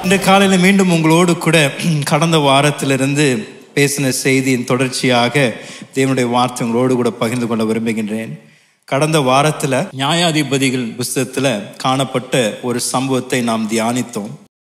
இன்று காலையில் மீண்டும் உங்களோடு கூட கடந்த வாரத்திலிருந்து பேசின செய்தியின் தொடர்ச்சியாக தேவனுடைய வார்த்தை உங்களோடு கூட பகிர்ந்து கொள்ள விரும்புகின்றேன் கடந்த வாரத்தில் நியாயாதிபதிகள் புஸ்தகத்தில் காணப்பட்ட ஒரு சம்பவத்தை நாம் தியானித்தோம்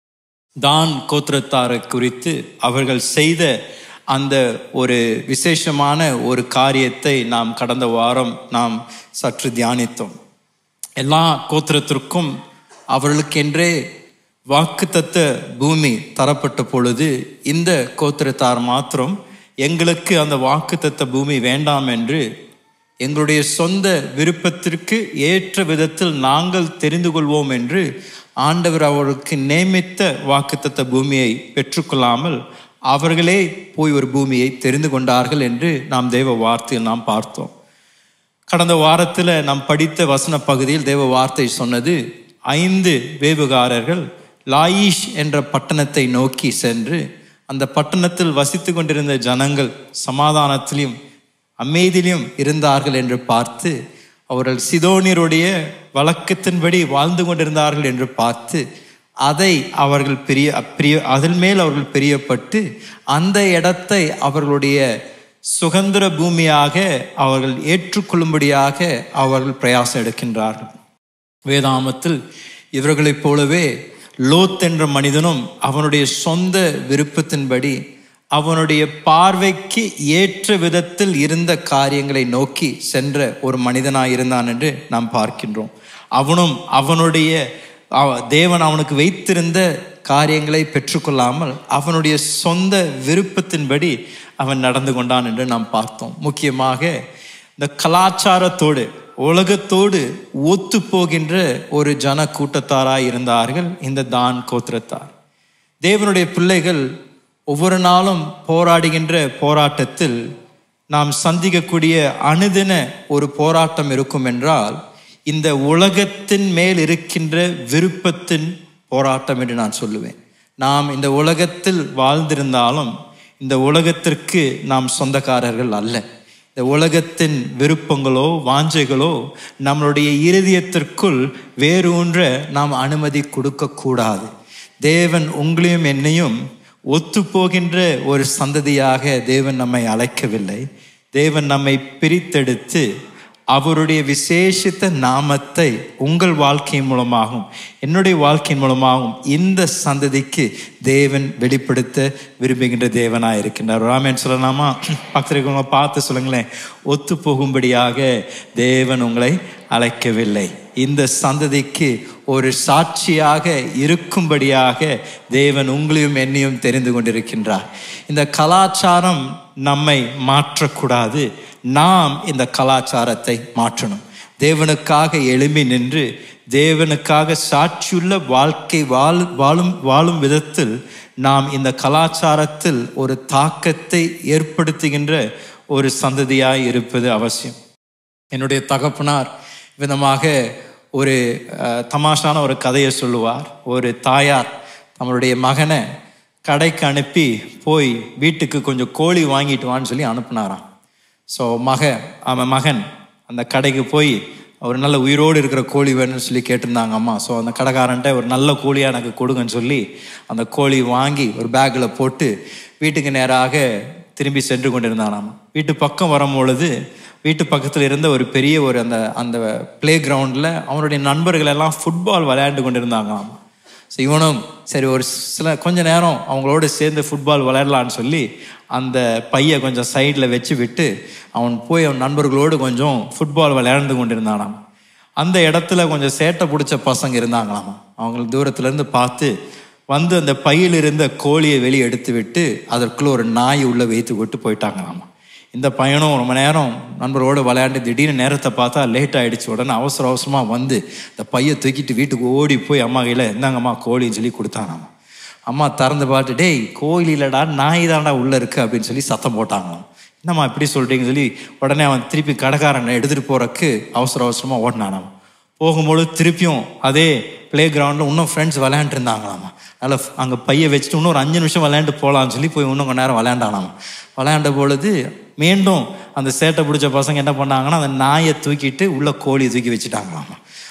தான் கோத்திரத்தாரை குறித்து அவர்கள் செய்த அந்த ஒரு விசேஷமான ஒரு காரியத்தை நாம் கடந்த வாரம் நாம் சற்று தியானித்தோம் எல்லா கோத்திரத்திற்கும் அவர்களுக்கென்றே வாக்குத்தத்த பூமி தரப்பட்ட பொழுது இந்த கோத்திரத்தார் மாத்திரம் எங்களுக்கு அந்த வாக்குத்தத்த பூமி வேண்டாம் என்று எங்களுடைய சொந்த விருப்பத்திற்கு ஏற்ற விதத்தில் நாங்கள் தெரிந்து கொள்வோம் என்று ஆண்டவர் அவர்களுக்கு நியமித்த வாக்குத்தத்த பூமியை பெற்றுக்கொள்ளாமல் அவர்களே போய் ஒரு பூமியை தெரிந்து கொண்டார்கள் என்று நாம் தேவ வார்த்தையில் நாம் பார்த்தோம் கடந்த வாரத்தில் நாம் படித்த வசன பகுதியில் தேவ வார்த்தை சொன்னது ஐந்து வேவுகாரர்கள் லாயிஷ் என்ற பட்டணத்தை நோக்கி சென்று அந்த பட்டணத்தில் வசித்து கொண்டிருந்த ஜனங்கள் சமாதானத்திலும் அமைதியிலும் இருந்தார்கள் என்று பார்த்து அவர்கள் சிதோனியருடைய வழக்கத்தின்படி வாழ்ந்து கொண்டிருந்தார்கள் என்று பார்த்து அதை அவர்கள் பிரிய பிரிய அதன் மேல் அவர்கள் பிரியப்பட்டு அந்த இடத்தை அவர்களுடைய சுதந்திர பூமியாக அவர்கள் ஏற்றுக்கொள்ளும்படியாக அவர்கள் பிரயாசம் எடுக்கின்றார்கள் வேதாமத்தில் இவர்களைப் போலவே லோத் என்ற மனிதனும் அவனுடைய சொந்த விருப்பத்தின்படி அவனுடைய பார்வைக்கு ஏற்ற விதத்தில் இருந்த காரியங்களை நோக்கி சென்ற ஒரு மனிதனாய் இருந்தான் என்று நாம் பார்க்கின்றோம் அவனும் அவனுடைய அவ- தேவன் அவனுக்கு வைத்திருந்த காரியங்களை பெற்றுக்கொள்ளாமல் அவனுடைய சொந்த விருப்பத்தின்படி அவன் நடந்து கொண்டான் என்று நாம் பார்த்தோம் முக்கியமாக இந்த கலாச்சாரத்தோடு உலகத்தோடு ஒத்து போகின்ற ஒரு ஜன கூட்டத்தாராய் இருந்தார்கள் இந்த தான் கோத்திரத்தார் தேவனுடைய பிள்ளைகள் ஒவ்வொரு நாளும் போராடுகின்ற போராட்டத்தில் நாம் சந்திக்கக்கூடிய அனுதின ஒரு போராட்டம் இருக்கும் என்றால் இந்த உலகத்தின் மேல் இருக்கின்ற விருப்பத்தின் போராட்டம் என்று நான் சொல்லுவேன் நாம் இந்த உலகத்தில் வாழ்ந்திருந்தாலும் இந்த உலகத்திற்கு நாம் சொந்தக்காரர்கள் அல்ல இந்த உலகத்தின் விருப்பங்களோ வாஞ்சைகளோ நம்மளுடைய இருதயத்திற்குள் வேரூன்ற நாம் அனுமதி கொடுக்கக்கூடாது தேவன் உங்களையும் என்னையும் ஒத்துப்போகின்ற ஒரு சந்ததியாக தேவன் நம்மை அழைக்கவில்லை தேவன் நம்மை பிரித்தெடுத்து அவருடைய விசேஷித்த நாமத்தை உங்கள் வாழ்க்கையின் மூலமாகவும் என்னுடைய வாழ்க்கையின் மூலமாகவும் இந்த சந்ததிக்கு தேவன் வெளிப்படுத்த விரும்புகின்ற தேவனாக இருக்கின்றார் ராமேன் சொல்லலாமா பக்கத்தில் இருக்கவங்க பார்த்து சொல்லுங்களேன் ஒத்து போகும்படியாக தேவன் உங்களை அழைக்கவில்லை இந்த சந்ததிக்கு ஒரு சாட்சியாக இருக்கும்படியாக தேவன் உங்களையும் என்னையும் தெரிந்து கொண்டிருக்கின்றார் இந்த கலாச்சாரம் நம்மை மாற்றக்கூடாது நாம் இந்த கலாச்சாரத்தை மாற்றணும் தேவனுக்காக எழும்பி நின்று தேவனுக்காக சாட்சியுள்ள வாழ்க்கை வாழ் வாழும் வாழும் விதத்தில் நாம் இந்த கலாச்சாரத்தில் ஒரு தாக்கத்தை ஏற்படுத்துகின்ற ஒரு சந்ததியாய் இருப்பது அவசியம் என்னுடைய தகப்பனார் விதமாக ஒரு அஹ், தமாஷான ஒரு கதையை சொல்லுவார் ஒரு தாயார் நம்மளுடைய மகனை கடைக்கு அனுப்பி போய் வீட்டுக்கு கொஞ்சம் கோழி வாங்கிட்டு வான்னு சொல்லி அனுப்புனாராம் ஸோ மக அவன் மகன் அந்த கடைக்கு போய் ஒரு நல்ல உயிரோடு இருக்கிற கோழி வேணும்னு சொல்லி கேட்டிருந்தாங்க அம்மா ஸோ அந்த கடைக்காரன்ட்ட ஒரு நல்ல கோழியாக எனக்கு கொடுங்கன்னு சொல்லி அந்த கோழி வாங்கி ஒரு பேக்கில் போட்டு வீட்டுக்கு நேராக திரும்பி சென்று கொண்டிருந்தானாம் வீட்டு பக்கம் வரும் பொழுது வீட்டு பக்கத்தில் இருந்த ஒரு பெரிய ஒரு அந்த அந்த பிளே கிரவுண்டில் அவனுடைய நண்பர்கள் எல்லாம் ஃபுட்பால் விளையாண்டு கொண்டிருந்தாங்களாம் ஸோ இவனும் சரி ஒரு சில கொஞ்ச நேரம் அவங்களோட சேர்ந்து ஃபுட்பால் விளையாடலான்னு சொல்லி அந்த பையை கொஞ்சம் சைடில் வச்சு விட்டு அவன் போய் அவன் நண்பர்களோடு கொஞ்சம் ஃபுட்பால் விளையாண்டு கொண்டிருந்தானாம் அந்த இடத்துல கொஞ்சம் சேட்டை பிடிச்ச பசங்க இருந்தாங்களாம் அவங்க தூரத்துலேருந்து பார்த்து வந்து அந்த பையில் இருந்த கோழியை வெளியே எடுத்து விட்டு அதற்குள்ள ஒரு நாய் உள்ள வைத்து விட்டு போயிட்டாங்களாம் இந்த பையனும் ரொம்ப நேரம் நண்பரோடு விளையாண்டு திடீர்னு நேரத்தை பார்த்தா லேட் ஆயிடுச்சு உடனே அவசர அவசரமாக வந்து இந்த பையை தூக்கிட்டு வீட்டுக்கு ஓடி போய் அம்மா கையில் இந்தாங்கம்மா கோழின்னு சொல்லி கொடுத்தானாம் அம்மா திறந்து பார்த்து டேய் கோயில் இல்லடா நாய் தான்டா உள்ளே இருக்கு அப்படின்னு சொல்லி சத்தம் போட்டாங்களாம் என்னம்மா இப்படி சொல்கிறீங்கன்னு சொல்லி உடனே அவன் திருப்பி கடைக்காரனை எடுத்துகிட்டு போகிறக்கு அவசர அவசரமாக ஓடினானாம் போகும்போது திருப்பியும் அதே ப்ளே கிரவுண்டில் இன்னும் ஃப்ரெண்ட்ஸ் விளையாண்டு இருந்தாங்களாமா அதில் அங்கே பையை வச்சுட்டு இன்னும் ஒரு அஞ்சு நிமிஷம் விளையாண்டு போகலான்னு சொல்லி போய் இன்னும் கொஞ்ச நேரம் விளையாண்டானாமா விளையாண்ட பொழுது மீண்டும் அந்த சேட்டை பிடிச்ச பசங்க என்ன பண்ணாங்கன்னா அந்த நாயை தூக்கிட்டு உள்ள கோழியை தூக்கி வச்சுட்டாங்களாமா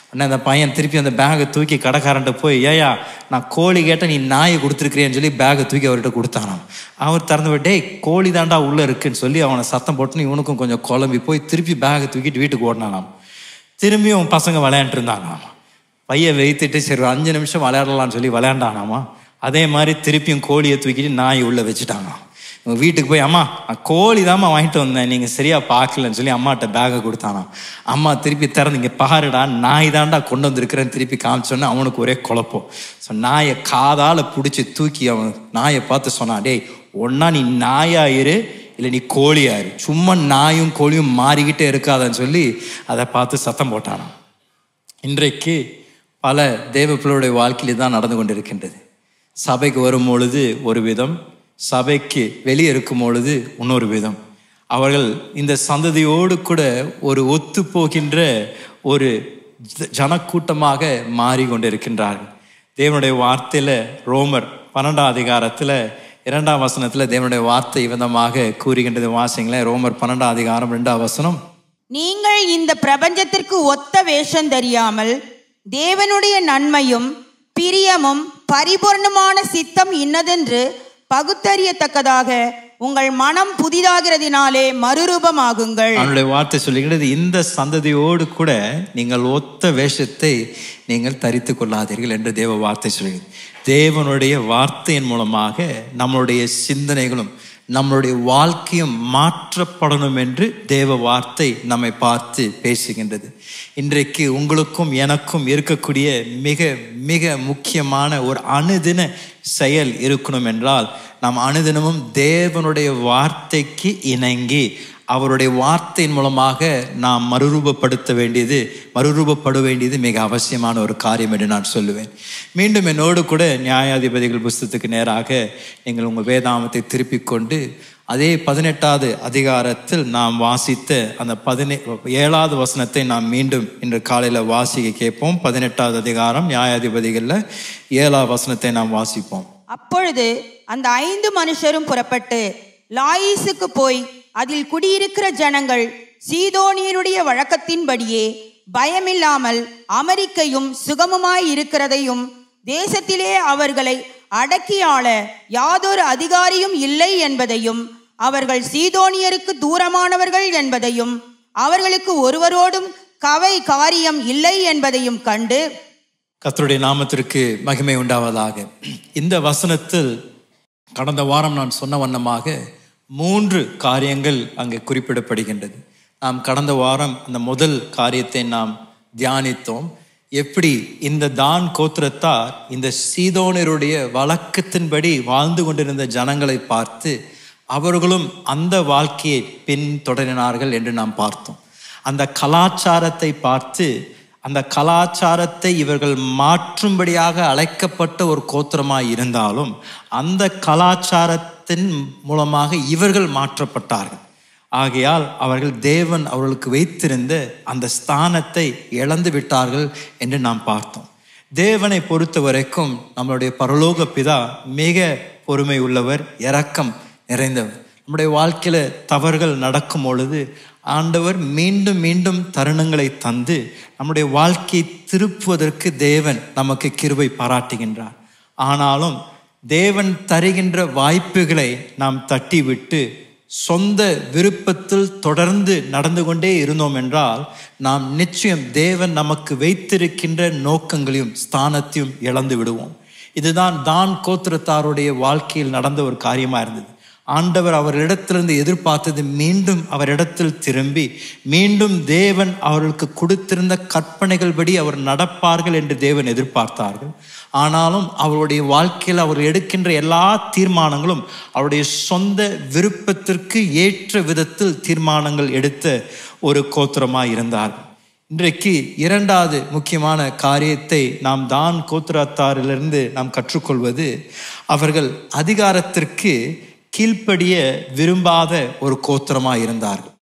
உடனே அந்த பையன் திருப்பி அந்த பேகை தூக்கி கடைக்காரன்ட்ட போய் ஏயா நான் கோழி கேட்டேன் நீ நாயை கொடுத்துருக்கிறேன்னு சொல்லி பேகை தூக்கி அவர்கிட்ட கொடுத்தானாம் அவர் திறந்து போய், டேய் கோழி தாண்டா உள்ளே இருக்குன்னு சொல்லி அவனை சத்தம் போட்டுன்னு இவனுக்கும் கொஞ்சம் குழம்பி போய் திருப்பி பேகை தூக்கிட்டு வீட்டுக்கு ஓடினானாம் திரும்பியும் பசங்க விளையாண்டு இருந்தாங்களாம் பையன் வைத்துட்டு சரி ஒரு அஞ்சு நிமிஷம் விளையாடலாம்னு சொல்லி விளையாண்டானாமா அதே மாதிரி திருப்பியும் கோழியை தூக்கிட்டு நாய் உள்ள வச்சுட்டாங்க இவங்க வீட்டுக்கு போய் அம்மா நான் கோழி தாம்மா வாங்கிட்டு வந்தேன் நீங்கள் சரியா பார்க்கலன்னு சொல்லி அம்மாட்ட பேக்கை கொடுத்தானாம் அம்மா திருப்பி திறந்து இங்கே பாருடா நாய் தாண்டா கொண்டு வந்திருக்கிறேன்னு திருப்பி காமிச்சோன்னே அவனுக்கு ஒரே குழப்பம் ஸோ நாயை காதால பிடிச்சி தூக்கி அவன் நாயை பார்த்து சொன்னான் டேய் ஒன்னா நீ நாயா இரு இல்லை நீ கோழியா இரு சும்மா நாயும் கோழியும் மாறிக்கிட்டே இருக்காதன்னு சொல்லி அதை பார்த்து சத்தம் போட்டானாம் இன்றைக்கு பல தேவ பிள்ளைகளுடைய வாழ்க்கையில தான் நடந்து கொண்டிருக்கின்றது சபைக்கு வரும் பொழுது ஒரு விதம் சபைக்கு வெளியே இருக்கும் பொழுது இன்னொரு விதம் அவர்கள் இந்த சந்ததியோடு கூட ஒரு ஒத்து போகின்ற ஒரு ஜ- ஜனக்கூட்டமாக மாறிக்கொண்டிருக்கின்றார்கள் தேவனுடைய வார்த்தையில ரோமர் பன்னெண்டாம் அதிகாரத்துல இரண்டாம் வசனத்துல தேவனுடைய வார்த்தை விதமாக கூறுகின்றது வாசிங்களேன் ரோமர் பன்னெண்டாம் அதிகாரம் ரெண்டாம் வசனம் நீங்கள் இந்த பிரபஞ்சத்திற்கு ஒத்த வேஷம் தெரியாமல் தேவனுடைய நன்மையும் பிரியமும் பரிபூர்ணமான சித்தம் இன்னதென்று பகுத்தறியத்தக்கதாக உங்கள் மனம் புதிதாகிறதினாலே மறுரூபமாகுங்கள் அவனுடைய வார்த்தை சொல்லுகிறது இந்த சந்ததியோடு கூட நீங்கள் ஒத்த வேஷத்தை நீங்கள் தரித்து கொள்ளாதீர்கள் என்று தேவ வார்த்தை சொல்கிறது தேவனுடைய வார்த்தையின் மூலமாக நம்மளுடைய சிந்தனைகளும் நம்மளுடைய வாழ்க்கையும் மாற்றப்படணும் என்று தேவ வார்த்தை நம்மை பார்த்து பேசுகின்றது இன்றைக்கு உங்களுக்கும் எனக்கும் இருக்கக்கூடிய மிக மிக முக்கியமான ஒரு அணுதின செயல் இருக்கணும் என்றால் நாம் அனுதினமும் தேவனுடைய வார்த்தைக்கு இணங்கி அவருடைய வார்த்தையின் மூலமாக நாம் மறுரூபப்படுத்த வேண்டியது மறுரூபப்பட வேண்டியது மிக அவசியமான ஒரு காரியம் என்று நான் சொல்லுவேன் மீண்டும் என்னோடு கூட நியாயாதிபதிகள் புஸ்தத்துக்கு நேராக நீங்கள் உங்கள் வேதாமத்தை திருப்பிக் கொண்டு அதே பதினெட்டாவது அதிகாரத்தில் நாம் வாசித்த அந்த பதினே ஏழாவது வசனத்தை நாம் மீண்டும் இன்று காலையில் வாசிக்க கேட்போம் பதினெட்டாவது அதிகாரம் நியாயாதிபதிகளில் ஏழாவது வசனத்தை நாம் வாசிப்போம் அப்பொழுது அந்த ஐந்து மனுஷரும் புறப்பட்டு லாயீசுக்கு போய் அதில் குடியிருக்கிற ஜனங்கள் சீதோனியருடைய வழக்கத்தின்படியே பயமில்லாமல் அமெரிக்கையும் சுகமுமாய் இருக்கிறதையும் தேசத்திலே அவர்களை அடக்கியாள யாதொரு அதிகாரியும் இல்லை என்பதையும் அவர்கள் சீதோனியருக்கு தூரமானவர்கள் என்பதையும் அவர்களுக்கு ஒருவரோடும் கவை காரியம் இல்லை என்பதையும் கண்டு கர்த்தருடைய நாமத்திற்கு மகிமை உண்டாவதாக இந்த வசனத்தில் கடந்த வாரம் நான் சொன்ன வண்ணமாக மூன்று காரியங்கள் அங்கே குறிப்பிடப்படுகின்றது நாம் கடந்த வாரம் அந்த முதல் காரியத்தை நாம் தியானித்தோம் எப்படி இந்த தான் கோத்திரத்தார் இந்த சீதோனருடைய வழக்கத்தின்படி வாழ்ந்து கொண்டிருந்த ஜனங்களை பார்த்து அவர்களும் அந்த வாழ்க்கையை பின்தொடரினார்கள் என்று நாம் பார்த்தோம் அந்த கலாச்சாரத்தை பார்த்து அந்த கலாச்சாரத்தை இவர்கள் மாற்றும்படியாக அழைக்கப்பட்ட ஒரு கோத்திரமாய் இருந்தாலும் அந்த கலாச்சாரத்தின் மூலமாக இவர்கள் மாற்றப்பட்டார்கள் ஆகையால் அவர்கள் தேவன் அவர்களுக்கு வைத்திருந்த அந்த ஸ்தானத்தை இழந்து விட்டார்கள் என்று நாம் பார்த்தோம் தேவனை பொறுத்த வரைக்கும் நம்மளுடைய பரலோக பிதா மிக பொறுமை உள்ளவர் இரக்கம் நிறைந்தவர் நம்முடைய வாழ்க்கையில தவறுகள் நடக்கும் பொழுது ஆண்டவர் மீண்டும் மீண்டும் தருணங்களை தந்து நம்முடைய வாழ்க்கையை திருப்புவதற்கு தேவன் நமக்கு கிருபை பாராட்டுகின்றார் ஆனாலும் தேவன் தருகின்ற வாய்ப்புகளை நாம் தட்டிவிட்டு சொந்த விருப்பத்தில் தொடர்ந்து நடந்து கொண்டே இருந்தோம் என்றால் நாம் நிச்சயம் தேவன் நமக்கு வைத்திருக்கின்ற நோக்கங்களையும் ஸ்தானத்தையும் இழந்து விடுவோம் இதுதான் தான் கோத்திரத்தாருடைய வாழ்க்கையில் நடந்த ஒரு காரியமா இருந்தது ஆண்டவர் அவரிடத்திலிருந்து எதிர்பார்த்தது மீண்டும் அவரிடத்தில் திரும்பி மீண்டும் தேவன் அவர்களுக்கு கொடுத்திருந்த கற்பனைகள் படி அவர் நடப்பார்கள் என்று தேவன் எதிர்பார்த்தார்கள் ஆனாலும் அவருடைய வாழ்க்கையில் அவர் எடுக்கின்ற எல்லா தீர்மானங்களும் அவருடைய சொந்த விருப்பத்திற்கு ஏற்ற விதத்தில் தீர்மானங்கள் எடுத்த ஒரு கோத்திரமாய் இருந்தார்கள் இன்றைக்கு இரண்டாவது முக்கியமான காரியத்தை நாம் தான் கோத்திரத்தாரிலிருந்து நாம் கற்றுக்கொள்வது அவர்கள் அதிகாரத்திற்கு கீழ்ப்படிய விரும்பாத ஒரு கோத்திரமாக இருந்தார்கள்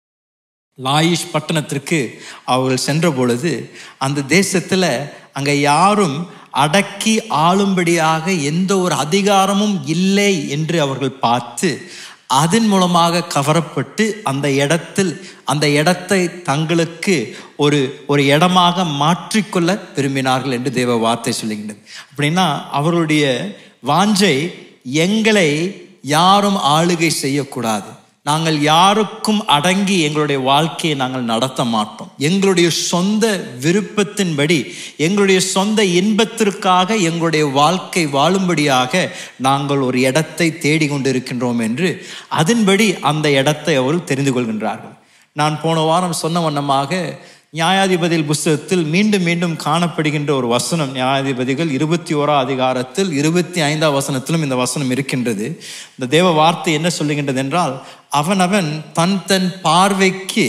லாயிஷ் பட்டணத்திற்கு அவர்கள் சென்ற பொழுது அந்த தேசத்தில் அங்கே யாரும் அடக்கி ஆளும்படியாக எந்த ஒரு அதிகாரமும் இல்லை என்று அவர்கள் பார்த்து அதன் மூலமாக கவரப்பட்டு அந்த இடத்தில் அந்த இடத்தை தங்களுக்கு ஒரு ஒரு இடமாக மாற்றிக்கொள்ள விரும்பினார்கள் என்று தேவ வார்த்தை சொல்லுகின்றது அப்படின்னா அவருடைய வாஞ்சை எங்களை யாரும் ஆளுகை செய்யக்கூடாது நாங்கள் யாருக்கும் அடங்கி எங்களுடைய வாழ்க்கையை நாங்கள் நடத்த மாட்டோம் எங்களுடைய சொந்த விருப்பத்தின்படி எங்களுடைய சொந்த இன்பத்திற்காக எங்களுடைய வாழ்க்கை வாழும்படியாக நாங்கள் ஒரு இடத்தை தேடி கொண்டிருக்கின்றோம் என்று அதன்படி அந்த இடத்தை அவர்கள் தெரிந்து கொள்கின்றார்கள் நான் போன வாரம் சொன்ன வண்ணமாக நியாயாதிபதிகள் புஸ்தகத்தில் மீண்டும் மீண்டும் காணப்படுகின்ற ஒரு வசனம் நியாயாதிபதிகள் இருபத்தி ஓரா அதிகாரத்தில் இருபத்தி ஐந்தாம் வசனத்திலும் இந்த வசனம் இருக்கின்றது இந்த தேவ வார்த்தை என்ன சொல்லுகின்றது என்றால் அவனவன் தன் தன் பார்வைக்கு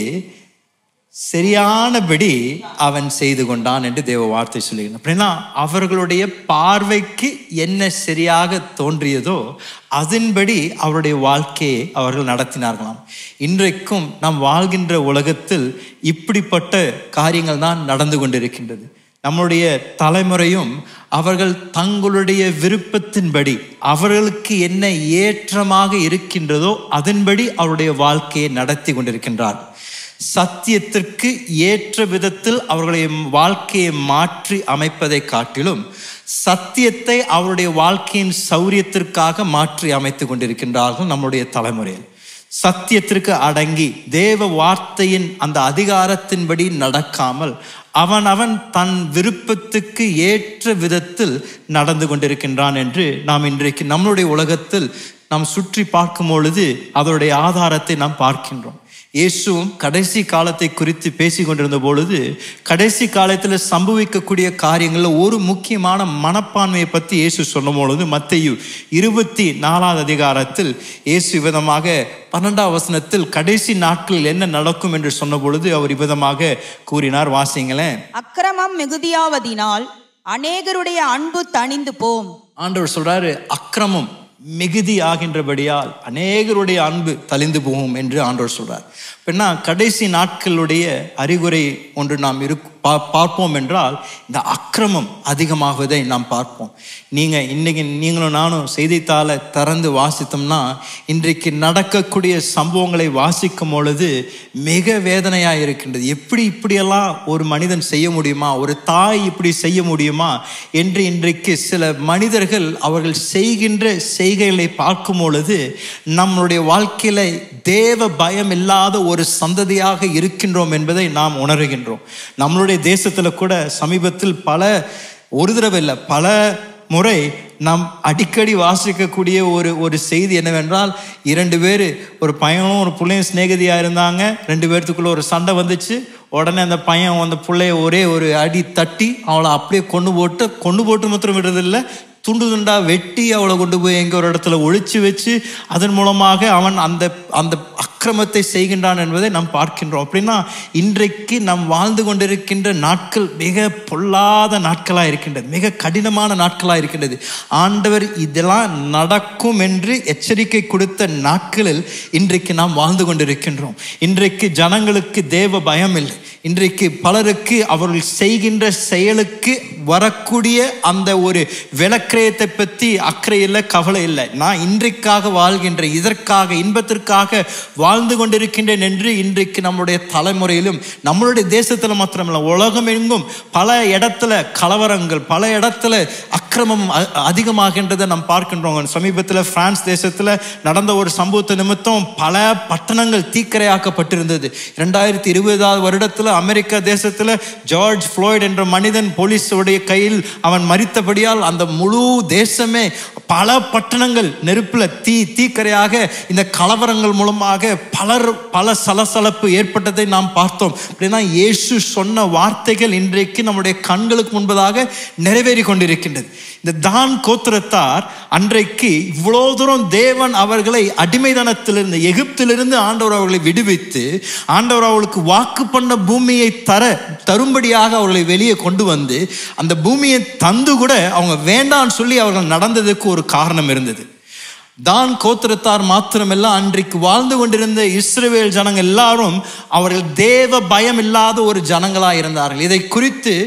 சரியானபடி அவன் செய்து கொண்டான் என்று தேவ வார்த்தை சொல்லுகிறான் அப்படின்னா அவர்களுடைய பார்வைக்கு என்ன சரியாக தோன்றியதோ அதன்படி அவருடைய வாழ்க்கையை அவர்கள் நடத்தினார்களாம் இன்றைக்கும் நாம் வாழ்கின்ற உலகத்தில் இப்படிப்பட்ட காரியங்கள் தான் நடந்து கொண்டிருக்கின்றது நம்முடைய தலைமுறையும் அவர்கள் தங்களுடைய விருப்பத்தின்படி அவர்களுக்கு என்ன ஏற்றமாக இருக்கின்றதோ அதன்படி அவருடைய வாழ்க்கையை நடத்தி கொண்டிருக்கின்றார்கள் சத்தியத்திற்கு ஏற்ற விதத்தில் அவர்களுடைய வாழ்க்கையை மாற்றி அமைப்பதை காட்டிலும் சத்தியத்தை அவருடைய வாழ்க்கையின் சௌரியத்திற்காக மாற்றி அமைத்து கொண்டிருக்கின்றார்கள் நம்முடைய தலைமுறையில் சத்தியத்திற்கு அடங்கி தேவ வார்த்தையின் அந்த அதிகாரத்தின்படி நடக்காமல் அவன் அவன் தன் விருப்பத்துக்கு ஏற்ற விதத்தில் நடந்து கொண்டிருக்கின்றான் என்று நாம் இன்றைக்கு நம்மளுடைய உலகத்தில் நாம் சுற்றி பார்க்கும் பொழுது அதனுடைய ஆதாரத்தை நாம் பார்க்கின்றோம் இயேசுவும் கடைசி காலத்தை குறித்து பேசி கொண்டிருந்த பொழுது கடைசி காலத்தில் சம்பவிக்கக்கூடிய காரியங்களில் ஒரு முக்கியமான மனப்பான்மையை பற்றி இயேசு சொன்ன பொழுது மத்தையு இருபத்தி நாலாவது அதிகாரத்தில் இயேசு விதமாக பன்னெண்டாம் வசனத்தில் கடைசி நாட்களில் என்ன நடக்கும் என்று சொன்ன பொழுது அவர் விதமாக கூறினார் வாசிங்களேன் அக்கிரமம் மிகுதியாவதினால் அநேகருடைய அன்பு தணிந்து போம் ஆண்டவர் சொல்றாரு அக்கிரமம் மிகுதி ஆகின்றபடியால் அநேகருடைய அன்பு தலிந்து போகும் என்று ஆண்டவர் சொல்றார் பின்னா கடைசி நாட்களுடைய அறிகுறை ஒன்று நாம் இரு பா- பார்ப்போம் என்றால் இந்த அக்கிரமம் அதிகமாகுவதை நாம் பார்ப்போம் நீங்க இன்னைக்கு நீங்களும் நானும் செய்தித்தாளை திறந்து வாசித்தோம்னா இன்றைக்கு நடக்கக்கூடிய சம்பவங்களை வாசிக்கும் பொழுது மிக வேதனையா இருக்கின்றது எப்படி இப்படியெல்லாம் ஒரு மனிதன் செய்ய முடியுமா ஒரு தாய் இப்படி செய்ய முடியுமா என்று இன்றைக்கு சில மனிதர்கள் அவர்கள் செய்கின்ற செய்கைகளை பார்க்கும் பொழுது நம்மளுடைய வாழ்க்கையில தேவ பயம் இல்லாத ஒரு சந்ததியாக இருக்கின்றோம் என்பதை நாம் உணர்கின்றோம் நம்மளுடைய தேசத்துல கூட சமீபத்தில் பல ஒரு தடவை இல்லை பல முறை நாம் அடிக்கடி வாசிக்கக்கூடிய ஒரு ஒரு செய்தி என்னவென்றால் இரண்டு பேர் ஒரு பையனும் ஒரு பிள்ளையும் சிநேகதியாக இருந்தாங்க ரெண்டு பேர்த்துக்குள்ள ஒரு சண்டை வந்துச்சு உடனே அந்த பையன் அந்த பிள்ளைய ஒரே ஒரு அடி தட்டி அவளை அப்படியே கொண்டு போட்டு கொண்டு போட்டு மாத்திரம் விடுறதில்ல துண்டு துண்டா வெட்டி அவளை கொண்டு போய் எங்க ஒரு இடத்துல ஒளிச்சு வச்சு அதன் மூலமாக அவன் அந்த அந்த அக்கிரமத்தை செய்கின்றான் என்பதை நாம் பார்க்கின்றோம் அப்படின்னா இன்றைக்கு நாம் வாழ்ந்து கொண்டிருக்கின்ற நாட்கள் மிக பொல்லாத நாட்களாக இருக்கின்றது மிக கடினமான நாட்களாக இருக்கின்றது ஆண்டவர் இதெல்லாம் நடக்கும் என்று எச்சரிக்கை கொடுத்த நாட்களில் இன்றைக்கு நாம் வாழ்ந்து கொண்டிருக்கின்றோம் இன்றைக்கு ஜனங்களுக்கு தேவ பயம் இல்லை இன்றைக்கு பலருக்கு அவர்கள் செய்கின்ற செயலுக்கு வரக்கூடிய அந்த ஒரு விளக்கிரயத்தை பற்றி அக்கறை இல்லை கவலை இல்லை நான் இன்றைக்காக வாழ்கின்ற இதற்காக இன்பத்திற்காக வாழ்ந்து கொண்டிருக்கின்றேன் என்று இன்றைக்கு நம்முடைய தலைமுறையிலும் நம்மளுடைய தேசத்தில் மாத்திரமல்ல உலகம் எங்கும் பல இடத்துல கலவரங்கள் பல இடத்துல அக்கிரமம் அ- அதிகமாகின்றதை நாம் பார்க்கின்றோம் சமீபத்தில் பிரான்ஸ் தேசத்தில் நடந்த ஒரு சம்பவத்தை நிமித்தம் பல பட்டணங்கள் தீக்கிரையாக்கப்பட்டிருந்தது இரண்டாயிரத்தி இருபதாவது வருடத்தில் அமெரிக்கா தேசத்தில் ஜார்ஜ் ஃப்ளாய்ட் என்ற மனிதன் போலீஸுடைய கையில் அவன் மறித்தபடியால் அந்த முழு தேசமே பல பட்டணங்கள் நெருப்பில் தீ தீக்கரையாக இந்த கலவரங்கள் மூலமாக பலர் பல சலசலப்பு ஏற்பட்டதை நாம் பார்த்தோம் அப்படின்னா இயேசு சொன்ன வார்த்தைகள் இன்றைக்கு நம்முடைய கண்களுக்கு முன்பதாக நிறைவேறி கொண்டிருக்கின்றது இந்த தான் கோத்திரத்தார் அன்றைக்கு இவ்வளோ தூரம் தேவன் அவர்களை அடிமைதனத்திலிருந்து எகிப்திலிருந்து ஆண்டவர் அவர்களை விடுவித்து ஆண்டவர் அவர்களுக்கு வாக்கு பண்ண பூமியை தர தரும்படியாக அவர்களை வெளியே கொண்டு வந்து அந்த பூமியை தந்து கூட அவங்க வேண்டான்னு சொல்லி அவர்கள் நடந்ததுக்கு ஒரு காரணம் இருந்தது தான் கோத்திரத்தார் மாத்திரமல்ல அன்றைக்கு வாழ்ந்து கொண்டிருந்த இஸ்ரவேல் ஜனங்கள் எல்லாரும் அவர்கள் தேவ பயம் இல்லாத ஒரு ஜனங்களா இருந்தார்கள் இதை குறித்து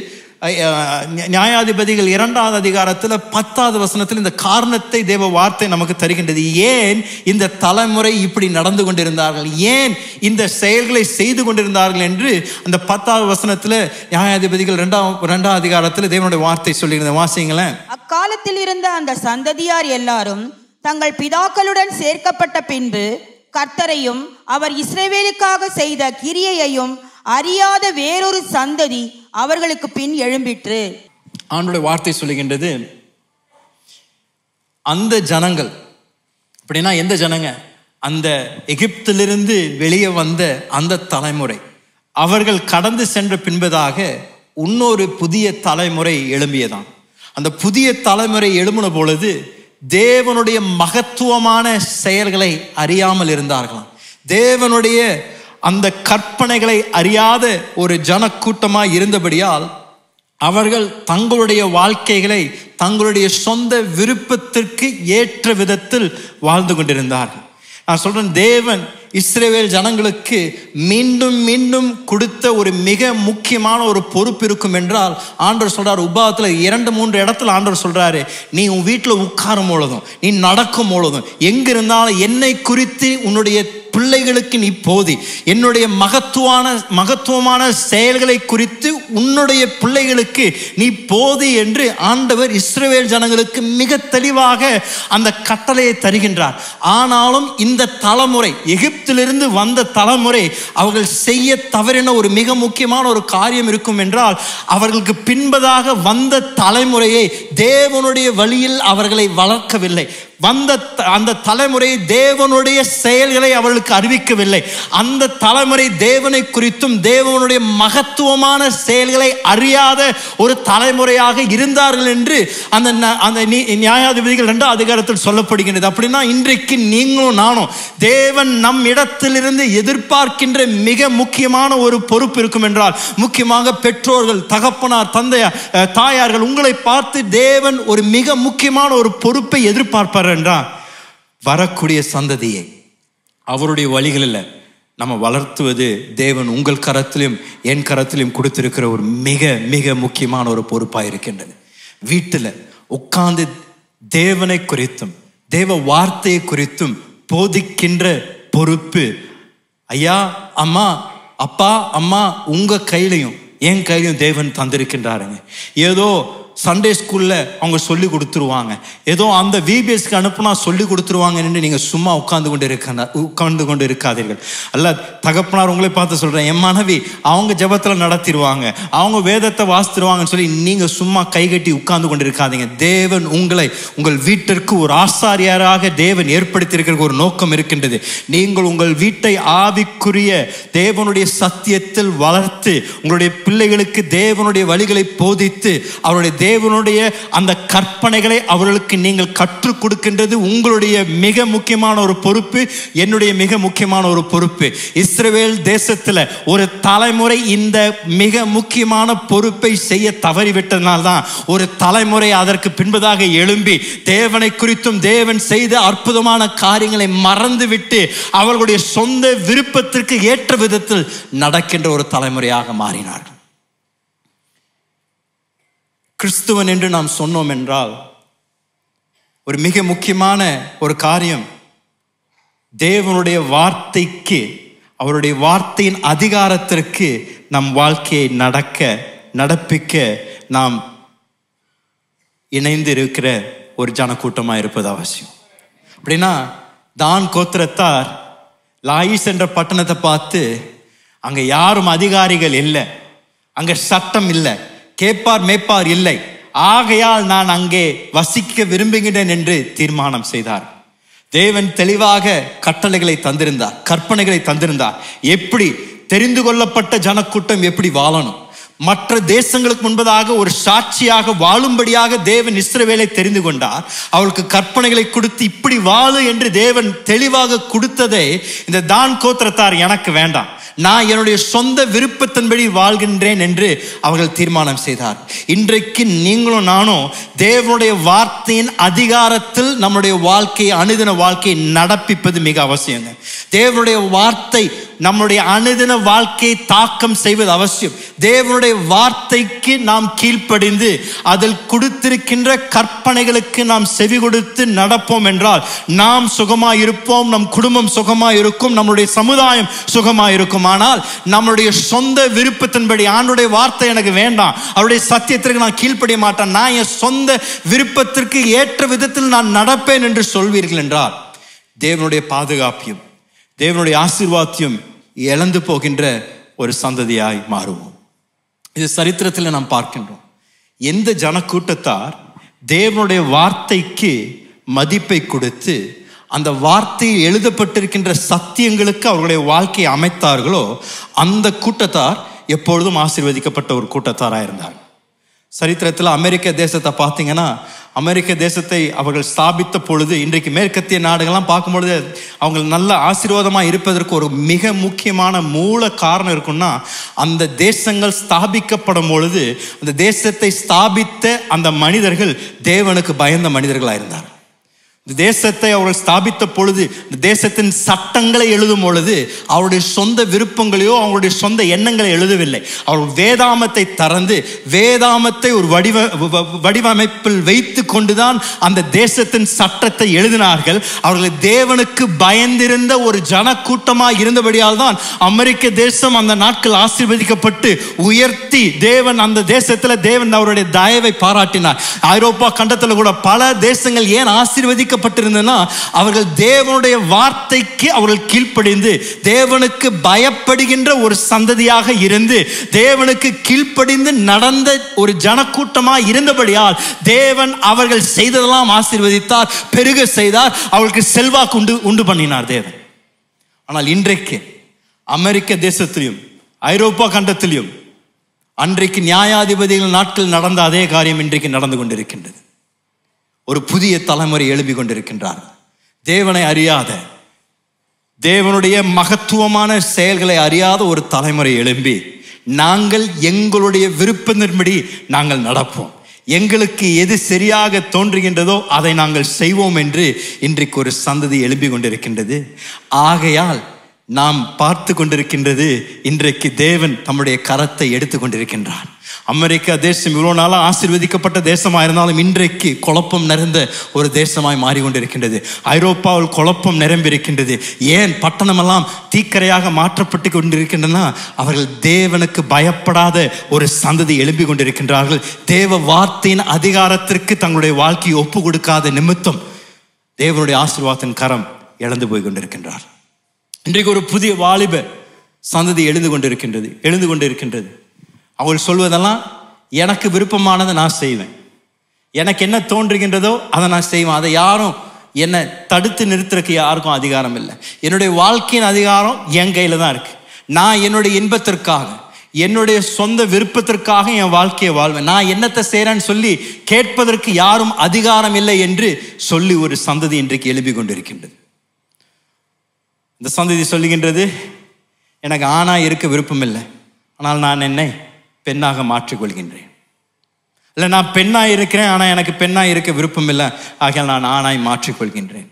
அஹ், நியாயாதிபதிகள் இரண்டாவது அதிகாரத்தில் பத்தாவது வசனத்தில் இந்த காரணத்தை தேவ வார்த்தை நமக்கு தருகின்றது ஏன் இந்த தலைமுறை இப்படி நடந்து கொண்டிருந்தார்கள் ஏன் இந்த செயல்களை செய்து கொண்டிருந்தார்கள் என்று அந்த பத்தாவது வசனத்தில் நியாயாதிபதிகள் ரெண்டாம் ரெண்டாம் அதிகாரத்தில் தேவனுடைய வார்த்தை சொல்லுகிறது வாசிங்களேன் அக்காலத்தில் இருந்த அந்த சந்ததியார் எல்லாரும் தங்கள் பிதாக்களுடன் சேர்க்கப்பட்ட பின்பு கர்த்தரையும் அவர் இஸ்ரவேலுக்காக செய்த கிரியையையும் அறியாத வேறொரு சந்ததி அவர்களுக்கு பின் எழும்பிற்று ஆண்டுடைய வார்த்தை சொல்லுகின்றது அந்த ஜனங்கள் அப்படின்னா எந்த ஜனங்க அந்த எகிப்திலிருந்து வெளியே வந்த அந்த தலைமுறை அவர்கள் கடந்து சென்ற பின்பதாக இன்னொரு புதிய தலைமுறை எழும்பியதான் அந்த புதிய தலைமுறை எழும்பின பொழுது தேவனுடைய மகத்துவமான செயல்களை அறியாமல் இருந்தார்களாம் தேவனுடைய அந்த கற்பனைகளை அறியாத ஒரு ஜனக்கூட்டமாய் இருந்தபடியால் அவர்கள் தங்களுடைய வாழ்க்கைகளை தங்களுடைய சொந்த விருப்பத்திற்கு ஏற்ற விதத்தில் வாழ்ந்து கொண்டிருந்தார்கள் நான் சொல்றேன் தேவன் இஸ்ரேவேல் ஜனங்களுக்கு மீண்டும் மீண்டும் கொடுத்த ஒரு மிக முக்கியமான ஒரு பொறுப்பு இருக்கும் என்றால் ஆண்டவர் சொல்றார் உபாகத்தில் இரண்டு மூன்று இடத்துல ஆண்டவர் சொல்றாரு நீ உன் வீட்டில் உட்காரும் பொழுதும் நீ நடக்கும் பொழுதும் எங்க இருந்தாலும் என்னை குறித்து உன்னுடைய பிள்ளைகளுக்கு நீ போதி என்னுடைய மகத்துவான மகத்துவமான செயல்களை குறித்து உன்னுடைய பிள்ளைகளுக்கு நீ போதி என்று ஆண்டவர் இஸ்ரவேல் ஜனங்களுக்கு மிக தெளிவாக அந்த கட்டளையை தருகின்றார் ஆனாலும் இந்த தலைமுறை எகிப்திலிருந்து வந்த தலைமுறை அவர்கள் செய்ய தவறின ஒரு மிக முக்கியமான ஒரு காரியம் இருக்கும் என்றால் அவர்களுக்கு பின்பதாக வந்த தலைமுறையை தேவனுடைய வழியில் அவர்களை வளர்க்கவில்லை வந்த த- அந்த தலைமுறை தேவனுடைய செயல்களை அவர்களுக்கு அறிவிக்கவில்லை அந்த தலைமுறை தேவனை குறித்தும் தேவனுடைய மகத்துவமான செயல்களை அறியாத ஒரு தலைமுறையாக இருந்தார்கள் என்று அந்த ந- அந்த நீ- நியாயாதிபதிகள் ரெண்டாம் அதிகாரத்தில் சொல்லப்படுகின்றது அப்படின்னா இன்றைக்கு நீங்களும் நானும் தேவன் நம் இடத்திலிருந்து எதிர்பார்க்கின்ற மிக முக்கியமான ஒரு பொறுப்பு இருக்கும் என்றால் முக்கியமாக பெற்றோர்கள் தகப்பனார் தந்தையார் அஹ், தாயார்கள் உங்களை பார்த்து தேவன் ஒரு மிக முக்கியமான ஒரு பொறுப்பை எதிர்பார்ப்பார் என்றால் வரக்கூடிய சந்ததியை அவருடைய வழிகளில் நம்ம வளர்த்துவது தேவன் உங்கள் கரத்திலும் என் கரத்திலும் கொடுத்திருக்கிற ஒரு மிக மிக முக்கியமான ஒரு பொறுப்பாக இருக்கின்றது வீட்டில் உட்கார்ந்து தேவனை குறித்தும் தேவ வார்த்தையை குறித்தும் போதிக்கின்ற பொறுப்பு ஐயா அம்மா அப்பா அம்மா உங்க கையிலையும் என் கையிலையும் தேவன் தந்திருக்கின்றாருங்க ஏதோ சண்டே ஸ்கூல்ல அவங்க சொல்லி கொடுத்துருவாங்க ஏதோ அந்த விபிஎஸ்க்கு அனுப்புனா சொல்லி கொடுத்துருவாங்கன்னு நீங்க சும்மா உட்கார்ந்து கொண்டு இருக்க உட்கார்ந்து கொண்டு இருக்காதீர்கள் அல்ல தகப்பனார் உங்களை பார்த்து சொல்றேன் என் மனைவி அவங்க ஜெபத்துல நடத்திடுவாங்க அவங்க வேதத்தை வாசித்துருவாங்கன்னு சொல்லி நீங்க சும்மா கை கட்டி உட்கார்ந்து கொண்டு இருக்காதீங்க தேவன் உங்களை உங்கள் வீட்டிற்கு ஒரு ஆசாரியாராக தேவன் ஏற்படுத்தியிருக்கிற ஒரு நோக்கம் இருக்கின்றது நீங்கள் உங்கள் வீட்டை ஆவிக்குரிய தேவனுடைய சத்தியத்தில் வளர்த்து உங்களுடைய பிள்ளைகளுக்கு தேவனுடைய வழிகளை போதித்து அவருடைய தேவனுடைய அந்த கற்பனைகளை அவர்களுக்கு நீங்கள் கற்றுக் கொடுக்கின்றது உங்களுடைய மிக முக்கியமான ஒரு பொறுப்பு என்னுடைய மிக முக்கியமான ஒரு பொறுப்பு இஸ்ரவேல் தேசத்துல ஒரு தலைமுறை இந்த மிக முக்கியமான பொறுப்பை செய்ய தவறிவிட்டதனால்தான் ஒரு தலைமுறை அதற்கு பின்பதாக எழும்பி தேவனை குறித்தும் தேவன் செய்த அற்புதமான காரியங்களை மறந்துவிட்டு அவர்களுடைய சொந்த விருப்பத்திற்கு ஏற்ற விதத்தில் நடக்கின்ற ஒரு தலைமுறையாக மாறினார்கள் கிறிஸ்துவன் என்று நாம் சொன்னோம் என்றால் ஒரு மிக முக்கியமான ஒரு காரியம் தேவனுடைய வார்த்தைக்கு அவருடைய வார்த்தையின் அதிகாரத்திற்கு நம் வாழ்க்கையை நடக்க நடப்பிக்க நாம் இணைந்து இருக்கிற ஒரு ஜனக்கூட்டமாக இருப்பது அவசியம் அப்படின்னா தான் கோத்திரத்தார் லாயிஸ் என்ற பட்டணத்தை பார்த்து அங்க யாரும் அதிகாரிகள் இல்லை அங்க சட்டம் இல்லை கேட்பார் மேய்ப்பார் இல்லை ஆகையால் நான் அங்கே வசிக்க விரும்புகிறேன் என்று தீர்மானம் செய்தார் தேவன் தெளிவாக கட்டளைகளை தந்திருந்தார் கற்பனைகளை தந்திருந்தார் எப்படி தெரிந்து கொள்ளப்பட்ட ஜனக்கூட்டம் எப்படி வாழணும் மற்ற தேசங்களுக்கு முன்பதாக ஒரு சாட்சியாக வாழும்படியாக தேவன் இஸ்ரவேலை தெரிந்து கொண்டார் அவளுக்கு கற்பனைகளை கொடுத்து இப்படி வாழு என்று தேவன் தெளிவாக கொடுத்ததே இந்த தான் கோத்திரத்தார் எனக்கு வேண்டாம் நான் என்னுடைய சொந்த விருப்பத்தின்படி வாழ்கின்றேன் என்று அவர்கள் தீர்மானம் செய்தார் இன்றைக்கு நீங்களும் நானும் தேவனுடைய வார்த்தையின் அதிகாரத்தில் நம்முடைய வாழ்க்கையை அனுதின வாழ்க்கையை நடப்பிப்பது மிக அவசியங்க தேவனுடைய வார்த்தை நம்முடைய அனுதின வாழ்க்கையை தாக்கம் செய்வது அவசியம் தேவனுடைய வார்த்தைக்கு நாம் கீழ்ப்படிந்து அதில் கொடுத்திருக்கின்ற கற்பனைகளுக்கு நாம் செவி கொடுத்து நடப்போம் என்றால் நாம் சுகமாய் இருப்போம் நம் குடும்பம் சுகமாய் இருக்கும் நம்முடைய சமுதாயம் சுகமாய் இருக்கும் ஆனால் நம்முடைய சொந்த விருப்பத்தின்படி ஆண்டுடைய வார்த்தை எனக்கு வேண்டாம் அவருடைய சத்தியத்திற்கு நான் கீழ்ப்படிய மாட்டேன் நான் என் சொந்த விருப்பத்திற்கு ஏற்ற விதத்தில் நான் நடப்பேன் என்று சொல்வீர்கள் என்றால் தேவனுடைய பாதுகாப்பையும் தேவனுடைய ஆசீர்வாதத்தையும் இழந்து போகின்ற ஒரு சந்ததியாய் மாறுவோம் இது சரித்திரத்தில் நாம் பார்க்கின்றோம் எந்த ஜனக்கூட்டத்தார் தேவனுடைய வார்த்தைக்கு மதிப்பை கொடுத்து அந்த வார்த்தையில் எழுதப்பட்டிருக்கின்ற சத்தியங்களுக்கு அவர்களுடைய வாழ்க்கையை அமைத்தார்களோ அந்த கூட்டத்தார் எப்பொழுதும் ஆசீர்வதிக்கப்பட்ட ஒரு கூட்டத்தாராக இருந்தார் சரித்திரத்தில் அமெரிக்க தேசத்தை பார்த்தீங்கன்னா அமெரிக்க தேசத்தை அவர்கள் ஸ்தாபித்த பொழுது இன்றைக்கு மேற்கத்திய நாடுகள்லாம் பார்க்கும்பொழுது அவங்க நல்ல ஆசீர்வாதமாக இருப்பதற்கு ஒரு மிக முக்கியமான மூல காரணம் இருக்குன்னா அந்த தேசங்கள் ஸ்தாபிக்கப்படும் பொழுது அந்த தேசத்தை ஸ்தாபித்த அந்த மனிதர்கள் தேவனுக்கு பயந்த மனிதர்களாக இருந்தார் இந்த தேசத்தை அவர்கள் ஸ்தாபித்த பொழுது இந்த தேசத்தின் சட்டங்களை எழுதும் பொழுது அவருடைய சொந்த விருப்பங்களையோ அவங்களுடைய சொந்த எண்ணங்களை எழுதவில்லை அவர் வேதாமத்தை திறந்து வேதாமத்தை ஒரு வடிவ வ- வடிவமைப்பில் வைத்து கொண்டுதான் அந்த தேசத்தின் சட்டத்தை எழுதினார்கள் அவர்கள் தேவனுக்கு பயந்திருந்த ஒரு ஜனக்கூட்டமாக இருந்தபடியால் தான் அமெரிக்க தேசம் அந்த நாட்கள் ஆசீர்வதிக்கப்பட்டு உயர்த்தி தேவன் அந்த தேசத்தில் தேவன் அவருடைய தயவை பாராட்டினார் ஐரோப்பா கண்டத்தில் கூட பல தேசங்கள் ஏன் ஆசீர்வதிக்கப்பட்டிருந்ததுன்னா அவர்கள் தேவனுடைய வார்த்தைக்கு அவர்கள் கீழ்ப்படிந்து தேவனுக்கு பயப்படுகின்ற ஒரு சந்ததியாக இருந்து தேவனுக்கு கீழ்ப்படிந்து நடந்த ஒரு ஜனக்கூட்டமாக இருந்தபடியால் தேவன் அவர்கள் செய்ததெல்லாம் ஆசீர்வதித்தார் பெருக செய்தார் அவர்களுக்கு செல்வாக்கு உண்டு உண்டு பண்ணினார் தேவன் ஆனால் இன்றைக்கு அமெரிக்க தேசத்திலும் ஐரோப்பா கண்டத்திலும் அன்றைக்கு நியாயாதிபதிகள் நாட்கள் நடந்த அதே காரியம் இன்றைக்கு நடந்து கொண்டிருக்கின்றது ஒரு புதிய தலைமுறை எழுப்பிக் கொண்டிருக்கின்றார் தேவனை அறியாத தேவனுடைய மகத்துவமான செயல்களை அறியாத ஒரு தலைமுறை எழும்பி நாங்கள் எங்களுடைய விருப்பத்தின்படி நாங்கள் நடப்போம் எங்களுக்கு எது சரியாக தோன்றுகின்றதோ அதை நாங்கள் செய்வோம் என்று இன்றைக்கு ஒரு சந்ததி எழும்பிக் கொண்டிருக்கின்றது ஆகையால் நாம் பார்த்து கொண்டிருக்கின்றது இன்றைக்கு தேவன் தம்முடைய கரத்தை எடுத்து கொண்டிருக்கின்றார் அமெரிக்கா தேசம் இவ்வளோ நாளாக ஆசீர்வதிக்கப்பட்ட தேசமாக இருந்தாலும் இன்றைக்கு குழப்பம் நிறைந்த ஒரு தேசமாய் மாறிக்கொண்டிருக்கின்றது ஐரோப்பாவில் குழப்பம் நிரம்பியிருக்கின்றது ஏன் பட்டணமெல்லாம் தீக்கரையாக மாற்றப்பட்டு கொண்டிருக்கின்றன அவர்கள் தேவனுக்கு பயப்படாத ஒரு சந்ததி எழும்பி கொண்டிருக்கின்றார்கள் தேவ வார்த்தையின் அதிகாரத்திற்கு தங்களுடைய வாழ்க்கையை ஒப்பு கொடுக்காத நிமித்தம் தேவனுடைய ஆசீர்வாதத்தின் கரம் இழந்து போய் கொண்டிருக்கின்றார் இன்றைக்கு ஒரு புதிய வாலிப சந்ததி எழுந்து கொண்டிருக்கின்றது எழுந்து கொண்டிருக்கின்றது அவள் சொல்வதெல்லாம் எனக்கு விருப்பமானதை நான் செய்வேன் எனக்கு என்ன தோன்றுகின்றதோ அதை நான் செய்வேன் அதை யாரும் என்னை தடுத்து நிறுத்துறதுக்கு யாருக்கும் அதிகாரம் இல்லை என்னுடைய வாழ்க்கையின் அதிகாரம் என் கையில் தான் இருக்கு நான் என்னுடைய இன்பத்திற்காக என்னுடைய சொந்த விருப்பத்திற்காக என் வாழ்க்கையை வாழ்வேன் நான் என்னத்தை செய்கிறேன்னு சொல்லி கேட்பதற்கு யாரும் அதிகாரம் இல்லை என்று சொல்லி ஒரு சந்ததி இன்றைக்கு எழுப்பி கொண்டிருக்கின்றது இந்த சந்ததி சொல்லுகின்றது எனக்கு ஆணா இருக்க விருப்பம் இல்லை ஆனால் நான் என்னை பெண்ணாக மாற்றிக்கொள்கின்றேன் இல்லை நான் பெண்ணாக இருக்கிறேன் ஆனால் எனக்கு பெண்ணாக இருக்க விருப்பம் இல்லை ஆகையால் நான் ஆணாய் மாற்றிக்கொள்கின்றேன்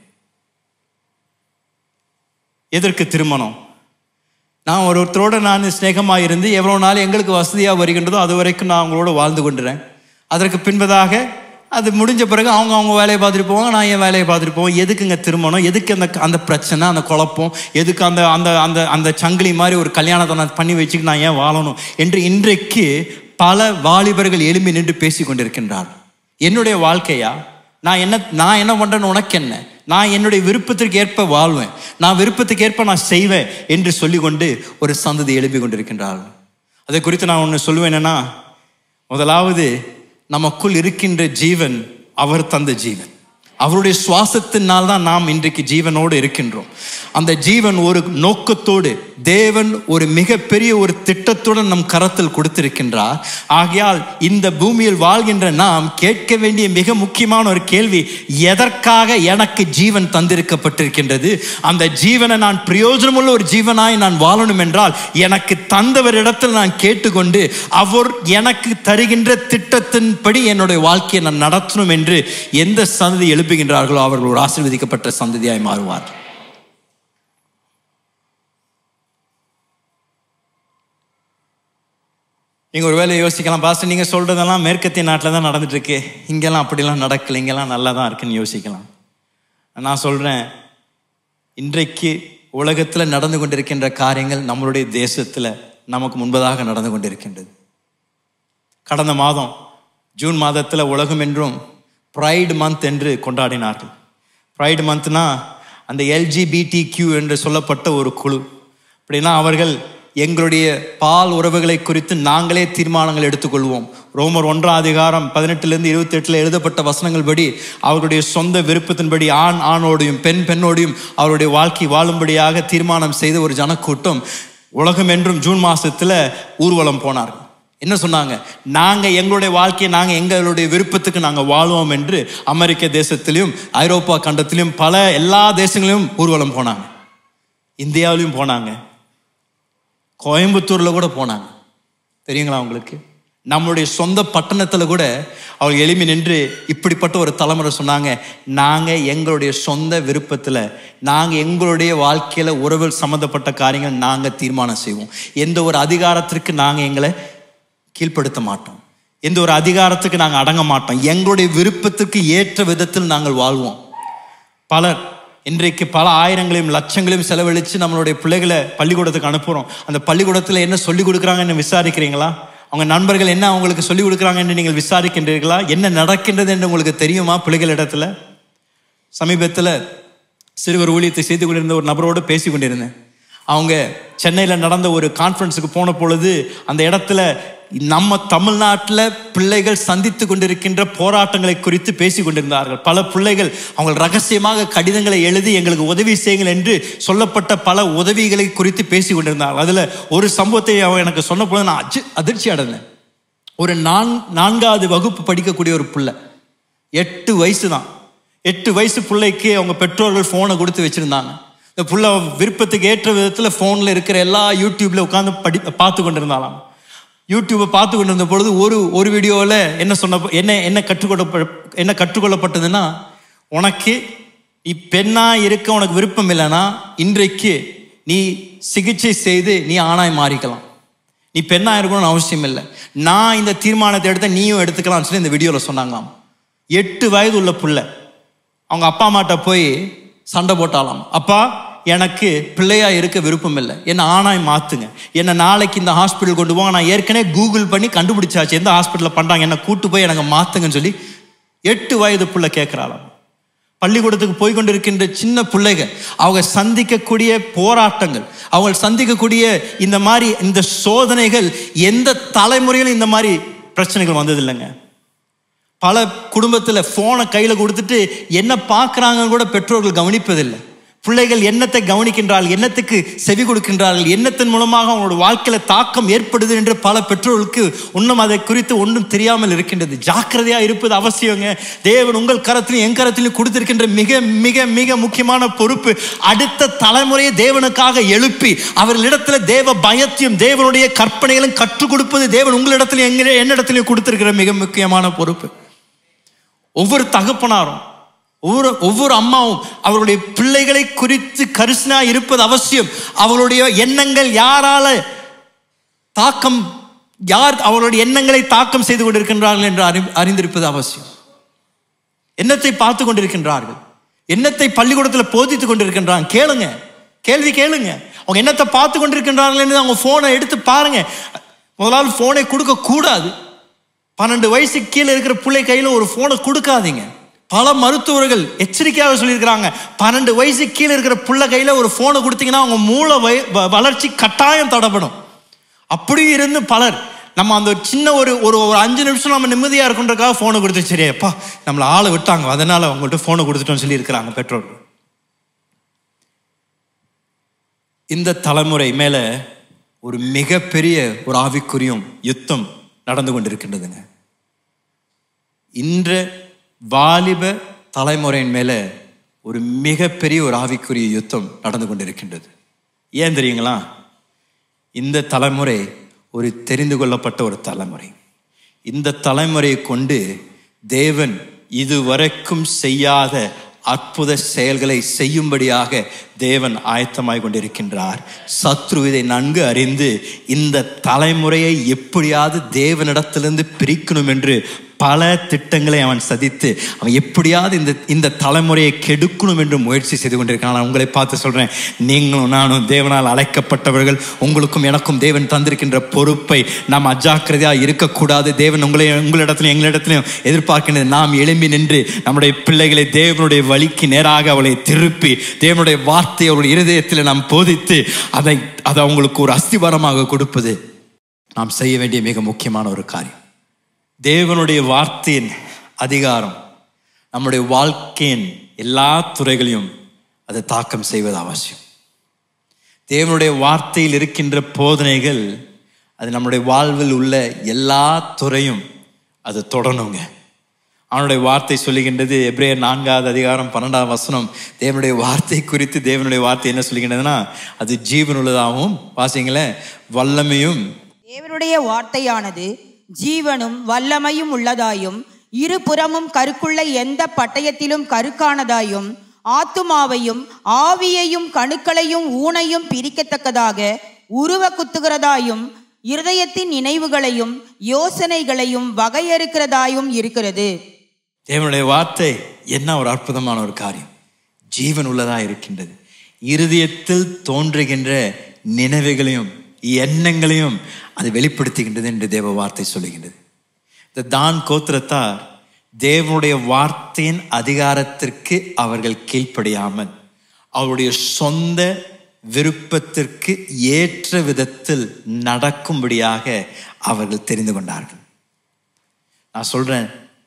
எதற்கு திருமணம் நான் ஒருத்தரோட நான் ஸ்நேகமாக இருந்து எவ்வளோ நாள் எங்களுக்கு வசதியாக வருகின்றதோ அது வரைக்கும் நான் அவங்களோட வாழ்ந்து கொண்டுறேன் அதற்கு பின்பதாக அது முடிஞ்ச பிறகு அவங்க அவங்க வேலையை பார்த்துட்டு போவாங்க நான் என் வேலையை பார்த்துட்டு போவோம் எதுக்குங்க திருமணம் எதுக்கு அந்த அந்த பிரச்சனை அந்த குழப்பம் எதுக்கு அந்த அந்த அந்த அந்த சங்கிலி மாதிரி ஒரு கல்யாணத்தை நான் பண்ணி வச்சுக்கு நான் ஏன் வாழணும் என்று இன்றைக்கு பல வாலிபர்கள் எழும்பி நின்று பேசி கொண்டிருக்கின்றார் என்னுடைய வாழ்க்கையா நான் என்ன நான் என்ன பண்ணுறேன்னு உனக்கு என்ன நான் என்னுடைய விருப்பத்திற்கு ஏற்ப வாழ்வேன் நான் விருப்பத்துக்கு ஏற்ப நான் செய்வேன் என்று சொல்லிக்கொண்டு ஒரு சந்ததி எழுப்பி கொண்டிருக்கின்றார்கள் அதை குறித்து நான் ஒன்று சொல்லுவேன் என்னன்னா முதலாவது நமக்குள் இருக்கின்ற ஜீவன் அவர் தந்த ஜீவன் அவருடைய சுவாசத்தினால் தான் நாம் இன்றைக்கு ஜீவனோடு இருக்கின்றோம் அந்த ஜீவன் ஒரு நோக்கத்தோடு தேவன் ஒரு மிகப்பெரிய ஒரு திட்டத்துடன் நம் கரத்தில் கொடுத்திருக்கின்றார் ஆகையால் இந்த பூமியில் வாழ்கின்ற நாம் கேட்க வேண்டிய மிக முக்கியமான ஒரு கேள்வி எதற்காக எனக்கு ஜீவன் தந்திருக்கப்பட்டிருக்கின்றது அந்த ஜீவனை நான் பிரயோஜனமுள்ள ஒரு ஜீவனாய் நான் வாழணும் என்றால் எனக்கு தந்தவரிடத்தில் நான் கேட்டுக்கொண்டு அவர் எனக்கு தருகின்ற திட்டத்தின்படி என்னுடைய வாழ்க்கையை நான் நடத்தணும் என்று எந்த சந்ததி எழுப்புகின்றார்களோ அவர்கள் ஒரு ஆசீர்வதிக்கப்பட்ட சந்ததியாய் மாறுவார் நீங்கள் ஒரு வேலை யோசிக்கலாம் பாஸ்டர் நீங்கள் சொல்கிறதெல்லாம் மேற்கத்திய நாட்டில் தான் நடந்துட்டு இருக்கு இங்கெல்லாம் அப்படிலாம் நடக்கல இங்கெல்லாம் நல்லா தான் இருக்குன்னு யோசிக்கலாம் நான் சொல்கிறேன் இன்றைக்கு உலகத்தில் நடந்து கொண்டிருக்கின்ற காரியங்கள் நம்மளுடைய தேசத்தில் நமக்கு முன்பதாக நடந்து கொண்டிருக்கின்றது கடந்த மாதம் ஜூன் மாதத்தில் உலகம் என்றும் ப்ரைடு மந்த் என்று கொண்டாடினார்கள் ப்ரைடு மந்த்னா அந்த எல்ஜிபிடி கியூ என்று சொல்லப்பட்ட ஒரு குழு அப்படின்னா அவர்கள் எங்களுடைய பால் உறவுகளை குறித்து நாங்களே தீர்மானங்கள் எடுத்துக்கொள்வோம் ரோமர் ஒன்றாம் அதிகாரம் பதினெட்டுலேருந்து இருபத்தி எட்டில் எழுதப்பட்ட வசனங்கள் படி அவருடைய சொந்த விருப்பத்தின்படி ஆண் ஆணோடையும் பெண் பெண்ணோடையும் அவருடைய வாழ்க்கை வாழும்படியாக தீர்மானம் செய்த ஒரு ஜனக்கூட்டம் உலகம் என்றும் ஜூன் மாசத்துல ஊர்வலம் போனார்கள் என்ன சொன்னாங்க நாங்க எங்களுடைய வாழ்க்கையை நாங்க எங்களுடைய விருப்பத்துக்கு நாங்க வாழுவோம் என்று அமெரிக்க தேசத்திலும் ஐரோப்பா கண்டத்திலும் பல எல்லா தேசங்களிலும் ஊர்வலம் போனாங்க இந்தியாவிலையும் போனாங்க கோயம்புத்தூர்ல கூட போனாங்க தெரியுங்களா உங்களுக்கு நம்மளுடைய சொந்த பட்டணத்துல கூட அவங்க எளிமை நின்று இப்படிப்பட்ட ஒரு தலைமுறை சொன்னாங்க நாங்க எங்களுடைய சொந்த விருப்பத்துல நாங்க எங்களுடைய வாழ்க்கையில உறவு சம்பந்தப்பட்ட காரியங்கள் நாங்க தீர்மானம் செய்வோம் எந்த ஒரு அதிகாரத்திற்கு நாங்க எங்களை கீழ்ப்படுத்த மாட்டோம் எந்த ஒரு அதிகாரத்துக்கு நாங்கள் அடங்க மாட்டோம் எங்களுடைய விருப்பத்துக்கு ஏற்ற விதத்தில் நாங்கள் வாழ்வோம் பலர் இன்றைக்கு பல ஆயிரங்களையும் லட்சங்களையும் செலவழித்து நம்மளுடைய பிள்ளைகளை பள்ளிக்கூடத்துக்கு அனுப்புகிறோம் அந்த பள்ளிக்கூடத்தில் என்ன சொல்லிக் கொடுக்குறாங்கன்னு விசாரிக்கிறீங்களா அவங்க நண்பர்கள் என்ன அவங்களுக்கு சொல்லிக் கொடுக்குறாங்கன்னு நீங்கள் விசாரிக்கின்றீர்களா என்ன நடக்கின்றது என்று உங்களுக்கு தெரியுமா பிள்ளைகளிடத்துல சமீபத்தில் சிறுவர் ஊழியத்தை செய்து கொண்டிருந்த ஒரு நபரோடு பேசி கொண்டிருந்தேன் அவங்க சென்னையில் நடந்த ஒரு கான்ஃபரன்ஸுக்கு போன பொழுது அந்த இடத்துல நம்ம தமிழ்நாட்டில் பிள்ளைகள் சந்தித்து கொண்டிருக்கின்ற போராட்டங்களை குறித்து பேசி கொண்டிருந்தார்கள் பல பிள்ளைகள் அவங்க ரகசியமாக கடிதங்களை எழுதி எங்களுக்கு உதவி செய்யுங்கள் என்று சொல்லப்பட்ட பல உதவிகளை குறித்து பேசி கொண்டிருந்தார்கள் அதில் ஒரு சம்பவத்தை அவன் எனக்கு சொன்ன பொழுது நான் அச்சு அதிர்ச்சி அடைந்தேன் ஒரு நான் நான்காவது வகுப்பு படிக்கக்கூடிய ஒரு பிள்ளை எட்டு வயசு தான் எட்டு வயசு பிள்ளைக்கு அவங்க பெற்றோர்கள் ஃபோனை கொடுத்து வச்சுருந்தாங்க இந்த புள்ள விருப்பத்துக்கு ஏற்ற விதத்தில் ஃபோனில் இருக்கிற எல்லா யூடியூப்ல உட்காந்து படி பார்த்து கொண்டிருந்தாலாம் யூடியூப்பை பார்த்து கொண்டிருந்த பொழுது ஒரு ஒரு வீடியோவில் என்ன சொன்ன என்ன என்ன கற்றுக்கொள்ள என்ன கற்றுக்கொள்ளப்பட்டதுன்னா உனக்கு நீ பெண்ணா இருக்க உனக்கு விருப்பம் இல்லைன்னா இன்றைக்கு நீ சிகிச்சை செய்து நீ ஆணாய் மாறிக்கலாம் நீ பெண்ணா இருக்கணும்னு அவசியம் இல்லை நான் இந்த தீர்மானத்தை எடுத்த நீயும் எடுத்துக்கலாம்னு சொல்லி இந்த வீடியோவில் சொன்னாங்களாம் எட்டு வயது உள்ள புள்ள அவங்க அப்பா அம்மாட்ட போய் சண்டை போட்டாலாம் அப்பா எனக்கு பிள்ளையா இருக்க விருப்பம் இல்லை என்னை ஆணாய் மாத்துங்க என்னை நாளைக்கு இந்த ஹாஸ்பிட்டல் கொண்டு போங்க நான் ஏற்கனவே கூகுள் பண்ணி கண்டுபிடிச்சாச்சு எந்த ஹாஸ்பிட்டலில் பண்ணுறாங்க என்னை கூட்டு போய் எனக்கு மாத்துங்கன்னு சொல்லி எட்டு வயது புள்ள கேட்குறாளாம் பள்ளிக்கூடத்துக்கு போய் கொண்டிருக்கின்ற சின்ன பிள்ளைகள் அவங்க சந்திக்கக்கூடிய போராட்டங்கள் அவங்க சந்திக்கக்கூடிய இந்த மாதிரி இந்த சோதனைகள் எந்த தலைமுறையிலும் இந்த மாதிரி பிரச்சனைகள் வந்தது இல்லைங்க பல குடும்பத்தில் ஃபோனை கையில் கொடுத்துட்டு என்ன பார்க்குறாங்கன்னு கூட பெற்றோர்கள் கவனிப்பதில்லை பிள்ளைகள் என்னத்தை கவனிக்கின்றார்கள் என்னத்துக்கு செவி கொடுக்கின்றார்கள் எண்ணத்தின் மூலமாக அவங்களோட வாழ்க்கையில தாக்கம் ஏற்படுது என்று பல பெற்றோர்களுக்கு இன்னும் அதை குறித்து ஒன்றும் தெரியாமல் இருக்கின்றது ஜாக்கிரதையா இருப்பது அவசியங்க தேவன் உங்கள் கரத்திலும் என் கரத்திலும் கொடுத்திருக்கின்ற மிக மிக மிக முக்கியமான பொறுப்பு அடுத்த தலைமுறையை தேவனுக்காக எழுப்பி அவர்களிடத்துல தேவ பயத்தையும் தேவனுடைய கற்பனைகளும் கற்றுக் கொடுப்பது தேவன் உங்களிடத்திலும் எங்க என்னிடத்திலும் கொடுத்திருக்கிற மிக முக்கியமான பொறுப்பு ஒவ்வொரு தகப்பனாரும் ஒவ்வொரு ஒவ்வொரு அம்மாவும் அவருடைய பிள்ளைகளை குறித்து கரிசனா இருப்பது அவசியம் அவர்களுடைய எண்ணங்கள் யாரால தாக்கம் யார் அவர்களுடைய எண்ணங்களை தாக்கம் செய்து கொண்டிருக்கின்றார்கள் என்று அறி அறிந்திருப்பது அவசியம் எண்ணத்தை பார்த்து கொண்டிருக்கின்றார்கள் எண்ணத்தை பள்ளிக்கூடத்தில் போதித்துக் கொண்டிருக்கின்றாங்க கேளுங்க கேள்வி கேளுங்க அவங்க என்னத்தை பார்த்து கொண்டிருக்கின்றார்கள் என்று அவங்க ஃபோனை எடுத்து பாருங்க முதலாவது ஃபோனை கொடுக்க கூடாது பன்னெண்டு வயசுக்கு கீழே இருக்கிற பிள்ளை கையில் ஒரு ஃபோனை கொடுக்காதீங்க பல மருத்துவர்கள் எச்சரிக்கையாக சொல்லியிருக்கிறாங்க பன்னெண்டு வயசு கீழே இருக்கிற பிள்ளை கையில் ஒரு ஃபோனை கொடுத்தீங்கன்னா அவங்க மூளை வய- வ- வளர்ச்சி கட்டாயம் தடப்படும் அப்படியும் இருந்து பலர் நம்ம அந்த ஒரு சின்ன ஒரு ஒரு ஒரு அஞ்சு நிமிஷம் நம்ம நிம்மதியாக இருக்குன்றக்காக ஃபோனை கொடுத்து சரி அப்பா நம்மளை ஆளை விட்டாங்க அதனால அவங்கள்ட்ட ஃபோனை கொடுத்துட்டோம்னு சொல்லி இருக்கிறாங்க பெற்றோர்கள் இந்த தலைமுறை மேல ஒரு மிகப்பெரிய ஒரு ஆவிக்குரியும் யுத்தம் நடந்து கொண்டிருக்கின்றதுங்க இன்ற வாலிப தலைமுறையின் மேல ஒரு மிகப்பெரிய ஒரு ஆவிக்குரிய யுத்தம் நடந்து கொண்டிருக்கின்றது ஏன் தெரியுங்களா இந்த தலைமுறை ஒரு தெரிந்து கொள்ளப்பட்ட ஒரு தலைமுறை இந்த தலைமுறையை கொண்டு தேவன் இதுவரைக்கும் செய்யாத அற்புத செயல்களை செய்யும்படியாக தேவன் ஆயத்தமாய் கொண்டிருக்கின்றார் சத்ரு இதை நன்கு அறிந்து இந்த தலைமுறையை எப்படியாவது தேவனிடத்திலிருந்து பிரிக்கணும் என்று பல திட்டங்களை அவன் சதித்து அவன் எப்படியாவது இந்த இந்த தலைமுறையை கெடுக்கணும் என்று முயற்சி செய்து கொண்டிருக்கான் நான் உங்களை பார்த்து சொல்றேன் நீங்களும் நானும் தேவனால் அழைக்கப்பட்டவர்கள் உங்களுக்கும் எனக்கும் தேவன் தந்திருக்கின்ற பொறுப்பை நாம் அஜாக்கிரதையா இருக்கக்கூடாது தேவன் உங்களை உங்களிடத்திலும் எங்களிடத்திலும் எதிர்பார்க்கின்றது நாம் எழும்பி நின்று நம்முடைய பிள்ளைகளை தேவனுடைய வழிக்கு நேராக அவளை திருப்பி தேவனுடைய வார்த்தையை அவருடைய இருதயத்தில் நாம் போதித்து அதை அதை அவங்களுக்கு ஒரு அஸ்திவாரமாக கொடுப்பது நாம் செய்ய வேண்டிய மிக முக்கியமான ஒரு காரியம் தேவனுடைய வார்த்தையின் அதிகாரம் நம்முடைய வாழ்க்கையின் எல்லா துறைகளையும் அது தாக்கம் செய்வது அவசியம் தேவனுடைய வார்த்தையில் இருக்கின்ற போதனைகள் அது நம்முடைய வாழ்வில் உள்ள எல்லா துறையும் அது தொடணுங்க அவனுடைய வார்த்தை சொல்லுகின்றது எப்ரேயர் நான்காவது அதிகாரம் பன்னெண்டாம் வசனம் தேவனுடைய வார்த்தை குறித்து தேவனுடைய வார்த்தை என்ன சொல்லுகின்றதுன்னா அது ஜீவனுள்ளதாகவும் வாசிங்களேன் வல்லமையும் தேவனுடைய வார்த்தையானது ஜீவனும் வல்லமையும் உள்ளதாயும் இருபுறமும் கருக்குள்ள எந்த பட்டயத்திலும் கருக்கானதாயும் ஆத்துமாவையும் ஆவியையும் கணுக்களையும் ஊனையும் பிரிக்கத்தக்கதாக உருவ குத்துகிறதாயும் இருதயத்தின் நினைவுகளையும் யோசனைகளையும் வகையறுக்கிறதாயும் இருக்கிறது தேவனுடைய வார்த்தை என்ன ஒரு அற்புதமான ஒரு காரியம் ஜீவன் உள்ளதா இருக்கின்றது இருதயத்தில் தோன்றுகின்ற நினைவுகளையும் எண்ணங்களையும் அது வெளிப்படுத்துகின்றது என்று தேவ வார்த்தை சொல்லுகின்றது இந்த தான் கோத்திரத்தார் தேவனுடைய வார்த்தையின் அதிகாரத்திற்கு அவர்கள் கீழ்ப்படியாமல் அவருடைய சொந்த விருப்பத்திற்கு ஏற்ற விதத்தில் நடக்கும்படியாக அவர்கள் தெரிந்து கொண்டார்கள் நான் சொல்றேன்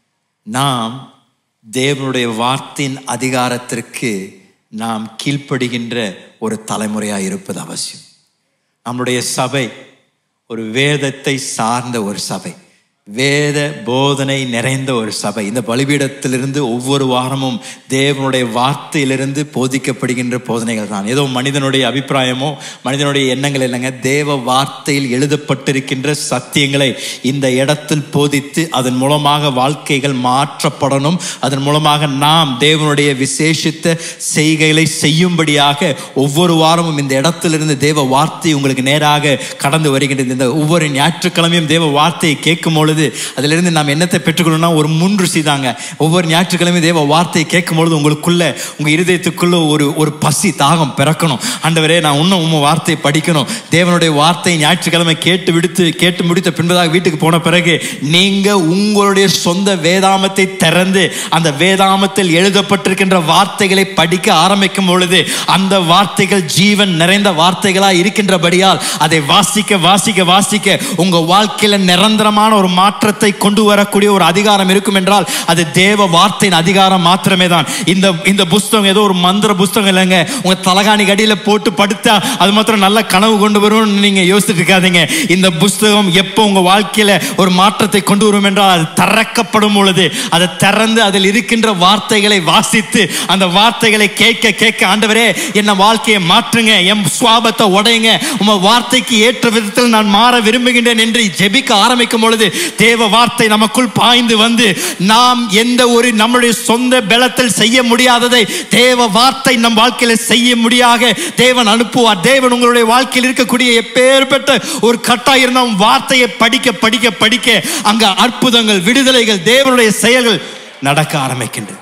நாம் தேவனுடைய வார்த்தையின் அதிகாரத்திற்கு நாம் கீழ்ப்படுகின்ற ஒரு தலைமுறையாக இருப்பது அவசியம் நம்முடைய சபை ஒரு வேதத்தை சார்ந்த ஒரு சபை வேத போதனை நிறைந்த ஒரு சபை இந்த பலிபீடத்திலிருந்து ஒவ்வொரு வாரமும் தேவனுடைய வார்த்தையிலிருந்து போதிக்கப்படுகின்ற போதனைகள் தான் ஏதோ மனிதனுடைய அபிப்பிராயமோ மனிதனுடைய எண்ணங்கள் இல்லைங்க தேவ வார்த்தையில் எழுதப்பட்டிருக்கின்ற சத்தியங்களை இந்த இடத்தில் போதித்து அதன் மூலமாக வாழ்க்கைகள் மாற்றப்படணும் அதன் மூலமாக நாம் தேவனுடைய விசேஷித்த செய்கைகளை செய்யும்படியாக ஒவ்வொரு வாரமும் இந்த இடத்திலிருந்து தேவ வார்த்தை உங்களுக்கு நேராக கடந்து வருகின்றது இந்த ஒவ்வொரு ஞாயிற்றுக்கிழமையும் தேவ வார்த்தையை கேட்கும் பொழுது அதிலிருந்து நாம் என்னத்தை பெற்றுக்கணும்னா ஒரு முன் ருசி தாங்க ஒவ்வொரு ஞாயிற்றுக்கிழமையும் தேவ வார்த்தையை கேட்கும் பொழுது உங்களுக்குள்ள உங்க இருதயத்துக்குள்ள ஒரு ஒரு பசி தாகம் பிறக்கணும் ஆண்டவரே நான் இன்னும் உங்க வார்த்தையை படிக்கணும் தேவனுடைய வார்த்தையை ஞாயிற்றுக்கிழமை கேட்டு விடுத்து கேட்டு முடித்த பின்பதாக வீட்டுக்கு போன பிறகு நீங்க உங்களுடைய சொந்த வேதாமத்தை திறந்து அந்த வேதாமத்தில் எழுதப்பட்டிருக்கின்ற வார்த்தைகளை படிக்க ஆரம்பிக்கும் பொழுது அந்த வார்த்தைகள் ஜீவன் நிறைந்த வார்த்தைகளா இருக்கின்றபடியால் அதை வாசிக்க வாசிக்க வாசிக்க உங்க வாழ்க்கையில நிரந்தரமான ஒரு மாற்றத்தை கொண்டு வரக்கூடிய ஒரு அதிகாரம் இருக்கும் என்றால் அது தேவ வார்த்தையின் அதிகாரம் மாத்திரமே தான் இந்த இந்த புஸ்தகம் ஏதோ ஒரு மந்திர புஸ்தகம் இல்லைங்க உங்க தலகாணி கடியில போட்டு படுத்தா அது மாத்திரம் நல்ல கனவு கொண்டு வரும்னு நீங்க யோசிச்சுட்டு இருக்காதீங்க இந்த புஸ்தகம் எப்போ உங்க வாழ்க்கையில ஒரு மாற்றத்தை கொண்டு வரும் என்றால் அது திறக்கப்படும் பொழுது அதை திறந்து அதில் இருக்கின்ற வார்த்தைகளை வாசித்து அந்த வார்த்தைகளை கேட்க கேட்க ஆண்டவரே என்ன வாழ்க்கையை மாற்றுங்க என் சுவாபத்தை உடையுங்க உங்க வார்த்தைக்கு ஏற்ற விதத்தில் நான் மாற விரும்புகின்றேன் என்று ஜெபிக்க ஆரம்பிக்கும் பொழுது தேவ வார்த்தை நமக்குள் பாய்ந்து வந்து நாம் எந்த ஒரு நம்முடைய சொந்த பலத்தில் செய்ய முடியாததை தேவ வார்த்தை நம் வாழ்க்கையில செய்ய முடியாக தேவன் அனுப்புவார் தேவன் உங்களுடைய வாழ்க்கையில் இருக்கக்கூடிய எப்பேற்பட்ட ஒரு கட்டாயம் இருந்தால் வார்த்தையை படிக்க படிக்க படிக்க அங்க அற்புதங்கள் விடுதலைகள் தேவனுடைய செயல்கள் நடக்க ஆரம்பிக்கின்றது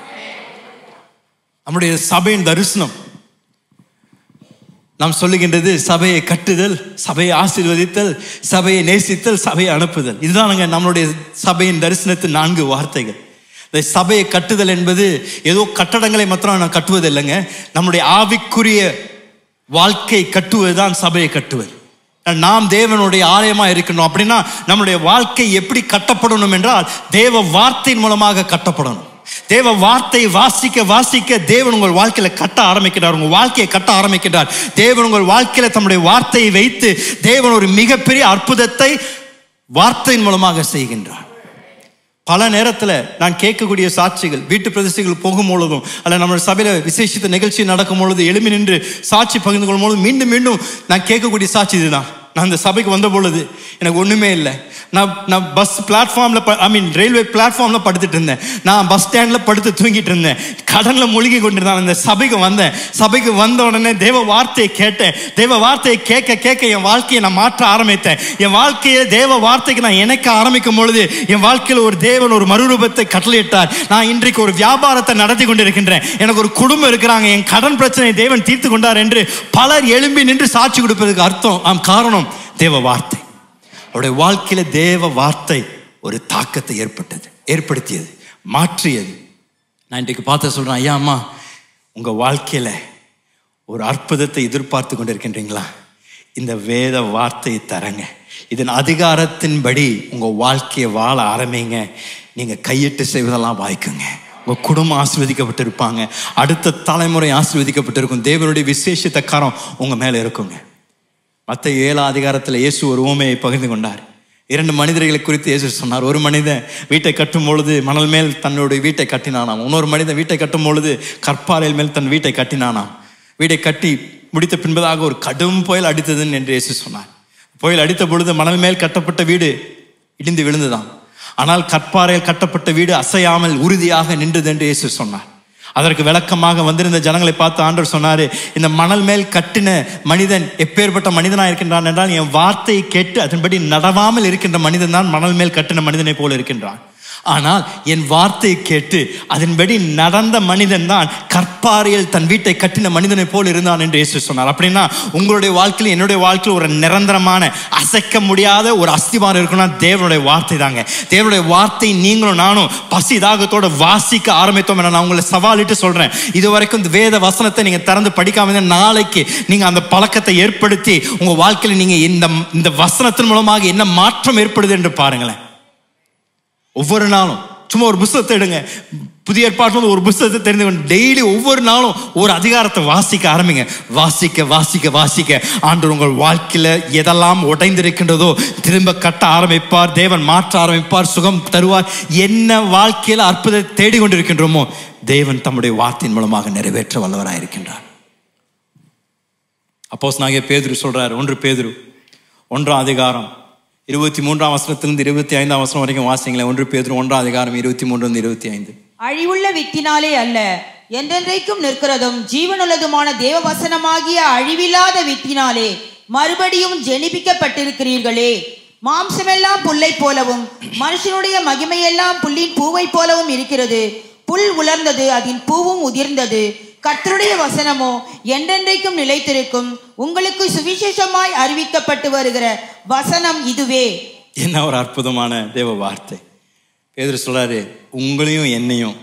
நம்முடைய சபையின் தரிசனம் நாம் சொல்லுகின்றது சபையை கட்டுதல் சபையை ஆசீர்வதித்தல் சபையை நேசித்தல் சபையை அனுப்புதல் இதுதானுங்க நம்மளுடைய சபையின் தரிசனத்தின் நான்கு வார்த்தைகள் இந்த சபையை கட்டுதல் என்பது ஏதோ கட்டடங்களை மாத்திரம் நான் கட்டுவது இல்லைங்க நம்முடைய ஆவிக்குரிய வாழ்க்கை கட்டுவதுதான் சபையை கட்டுவது நாம் தேவனுடைய ஆலயமா இருக்கணும் அப்படின்னா நம்முடைய வாழ்க்கை எப்படி கட்டப்படணும் என்றால் தேவ வார்த்தையின் மூலமாக கட்டப்படணும் தேவ வார்த்தை வாசிக்க வாசிக்க தேவன் உங்கள் வாழ்க்கையில கட்ட ஆரம்பிக்கிறார் உங்கள் வாழ்க்கையை கட்ட ஆரம்பிக்கிறார் தேவன் உங்கள் வாழ்க்கையில தம்முடைய வார்த்தையை வைத்து தேவன் ஒரு மிகப்பெரிய அற்புதத்தை வார்த்தையின் மூலமாக செய்கின்றார் பல நேரத்தில் நான் கேட்கக்கூடிய சாட்சிகள் வீட்டு பிரதிஷ்டைகள் போகும் பொழுதும் அல்ல நம்ம சபையில் விசேஷித்த நிகழ்ச்சி நடக்கும் பொழுது எழுமி நின்று சாட்சி பகிர்ந்து கொள்ளும் பொழுது மீண்டும் மீண்டும் நான் கேட்கக்கூடிய சாட்சி இதுதான் நான் அந்த சபைக்கு வந்த பொழுது எனக்கு ஒன்றுமே இல்லை நான் நான் பஸ் பிளாட்ஃபார்மில் ஐ மீன் ரயில்வே பிளாட்ஃபார்மில் படுத்துட்டு இருந்தேன் நான் பஸ் ஸ்டாண்டில் படுத்து தூங்கிட்டு இருந்தேன் கடன்ல மூழ்கி கொண்டிருந்தான் இந்த சபைக்கு வந்தேன் சபைக்கு வந்த உடனே தேவ வார்த்தையை கேட்டேன் தேவ வார்த்தையை கேட்க கேட்க என் வாழ்க்கையை நான் மாற்ற ஆரம்பித்தேன் என் வாழ்க்கையை தேவ வார்த்தைக்கு நான் இணைக்க ஆரம்பிக்கும் பொழுது என் வாழ்க்கையில் ஒரு தேவன் ஒரு மறுரூபத்தை கட்டளையிட்டார் நான் இன்றைக்கு ஒரு வியாபாரத்தை நடத்தி கொண்டிருக்கின்றேன் எனக்கு ஒரு குடும்பம் இருக்கிறாங்க என் கடன் பிரச்சனையை தேவன் தீர்த்து கொண்டார் என்று பலர் எழும்பி நின்று சாட்சி கொடுப்பதற்கு அர்த்தம் ஆம் காரணம் தேவ வார்த்தை அவருடைய வாழ்க்கையில தேவ வார்த்தை ஒரு தாக்கத்தை ஏற்பட்டது ஏற்படுத்தியது மாற்றியது நான் இன்றைக்கு பார்த்து சொல்றேன் ஐயா அம்மா உங்க வாழ்க்கையில ஒரு அற்புதத்தை எதிர்பார்த்து கொண்டிருக்கின்றீங்களா இந்த வேத வார்த்தையை தரங்க இதன் அதிகாரத்தின்படி உங்க வாழ்க்கையை வாழ ஆரம்பிங்க நீங்க கையிட்டு செய்வதெல்லாம் வாய்க்குங்க உங்க குடும்பம் ஆசீர்வதிக்கப்பட்டிருப்பாங்க அடுத்த தலைமுறை ஆசீர்வதிக்கப்பட்டிருக்கும் தேவனுடைய விசேஷத்த கரம் உங்க மேல இருக்குங்க மற்ற ஏழாம் அதிகாரத்தில் இயேசு ஒரு ஊமையை பகிர்ந்து கொண்டார் இரண்டு மனிதர்களை குறித்து இயேசு சொன்னார் ஒரு மனிதன் வீட்டை கட்டும் பொழுது மணல் மேல் தன்னுடைய வீட்டை கட்டினானாம் இன்னொரு மனிதன் வீட்டை கட்டும் பொழுது கற்பாறையில் மேல் தன் வீட்டை கட்டினானாம் வீட்டை கட்டி முடித்த பின்பதாக ஒரு கடும் புயல் அடித்ததுன்னு என்று இயேசு சொன்னார் புயல் அடித்த பொழுது மணல் மேல் கட்டப்பட்ட வீடு இடிந்து விழுந்துதான் ஆனால் கற்பாறையில் கட்டப்பட்ட வீடு அசையாமல் உறுதியாக நின்றது என்று இயேசு சொன்னார் அதற்கு விளக்கமாக வந்திருந்த ஜனங்களை பார்த்து ஆண்டவர் சொன்னாரு இந்த மணல் மேல் கட்டின மனிதன் எப்பேற்பட்ட மனிதனா இருக்கின்றான் என்றால் என் வார்த்தையை கேட்டு அதன்படி நடவாமல் இருக்கின்ற மனிதன் தான் மணல் மேல் கட்டின மனிதனை போல இருக்கின்றான் ஆனால் என் வார்த்தையை கேட்டு அதன்படி நடந்த மனிதன் தான் கற்பாறையில் தன் வீட்டை கட்டின மனிதனை போல் இருந்தான் என்று இயேசு சொன்னார் அப்படின்னா உங்களுடைய வாழ்க்கையில் என்னுடைய வாழ்க்கையில் ஒரு நிரந்தரமான அசைக்க முடியாத ஒரு அஸ்திவாரம் இருக்குன்னா தேவனுடைய வார்த்தை தாங்க தேவனுடைய வார்த்தை நீங்களும் நானும் பசி தாகத்தோட வாசிக்க ஆரம்பித்தோம் என நான் உங்களை சவாலிட்டு சொல்றேன் இது வரைக்கும் இந்த வேத வசனத்தை நீங்க திறந்து படிக்காம இருந்தா நாளைக்கு நீங்க அந்த பழக்கத்தை ஏற்படுத்தி உங்க வாழ்க்கையில் நீங்க இந்த இந்த வசனத்தின் மூலமாக என்ன மாற்றம் ஏற்படுது என்று பாருங்களேன் ஒவ்வொரு நாளும் சும்மா ஒரு புஸ்தகத்தை எடுங்க புதிய ஏற்பாட்டில் ஒரு புஸ்தகத்தை தெரிந்து கொண்டு டெய்லி ஒவ்வொரு நாளும் ஒரு அதிகாரத்தை வாசிக்க ஆரம்பிங்க வாசிக்க வாசிக்க வாசிக்க ஆண்டு உங்கள் வாழ்க்கையில எதெல்லாம் உடைந்திருக்கின்றதோ திரும்ப கட்ட ஆரம்பிப்பார் தேவன் மாற்ற ஆரம்பிப்பார் சுகம் தருவார் என்ன வாழ்க்கையில அற்புதத்தை தேடிக்கொண்டிருக்கின்றோமோ தேவன் தம்முடைய வார்த்தையின் மூலமாக நிறைவேற்ற வல்லவராக இருக்கின்றார் அப்போஸ் நாங்கள் பேதுரு சொல்றாரு ஒன்று பேதுரு ஒன்றாம் அதிகாரம் இருபத்தி மூன்றாம் வசனத்திலிருந்து இருபத்தி ஐந்தாம் வசனம் வரைக்கும் வாசிங்களேன் ஒன்று பேதுரு ஒன்றாம் அதிகாரம் இருபத்தி மூன்று இருபத்தி ஐந்து அழிவுள்ள வித்தினாலே அல்ல என்றென்றைக்கும் நிற்கிறதும் ஜீவனுள்ளதுமான தேவ வசனமாகிய அழிவில்லாத வித்தினாலே மறுபடியும் ஜெனிப்பிக்கப்பட்டிருக்கிறீர்களே மாம்சமெல்லாம் புல்லை போலவும் மனுஷனுடைய மகிமையெல்லாம் புல்லின் பூவை போலவும் இருக்கிறது புல் உலர்ந்தது அதன் பூவும் உதிர்ந்தது கர்த்தருடைய வசனமோ என்றென்றைக்கும் நிலைத்திருக்கும் உங்களுக்கு சுவிசேஷமாய் அறிவிக்கப்பட்டு வருகிற வசனம் இதுவே என்ன ஒரு அற்புதமான தேவ வார்த்தை பேதுரு சொல்றாரு உங்களையும் என்னையும்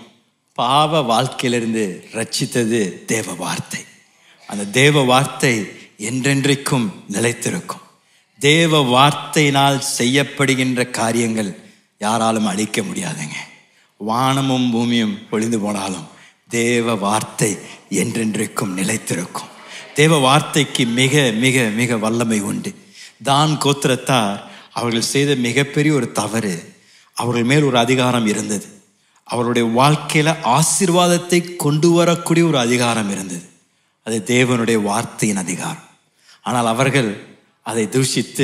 பாவ வாழ்க்கையிலிருந்து ரட்சித்தது தேவ வார்த்தை அந்த தேவ வார்த்தை என்றென்றைக்கும் நிலைத்திருக்கும் தேவ வார்த்தையினால் செய்யப்படுகின்ற காரியங்கள் யாராலும் அழிக்க முடியாதுங்க வானமும் பூமியும் பொழிந்து போனாலும் தேவ வார்த்தை என்றென்றைக்கும் நிலைத்திருக்கும் தேவ வார்த்தைக்கு மிக மிக மிக வல்லமை உண்டு தான் கோத்திரத்தார் அவர்கள் செய்த மிகப்பெரிய ஒரு தவறு அவர்கள் மேல் ஒரு அதிகாரம் இருந்தது அவருடைய வாழ்க்கையில ஆசீர்வாதத்தை கொண்டு வரக்கூடிய ஒரு அதிகாரம் இருந்தது அது தேவனுடைய வார்த்தையின் அதிகாரம் ஆனால் அவர்கள் அதை தூஷித்து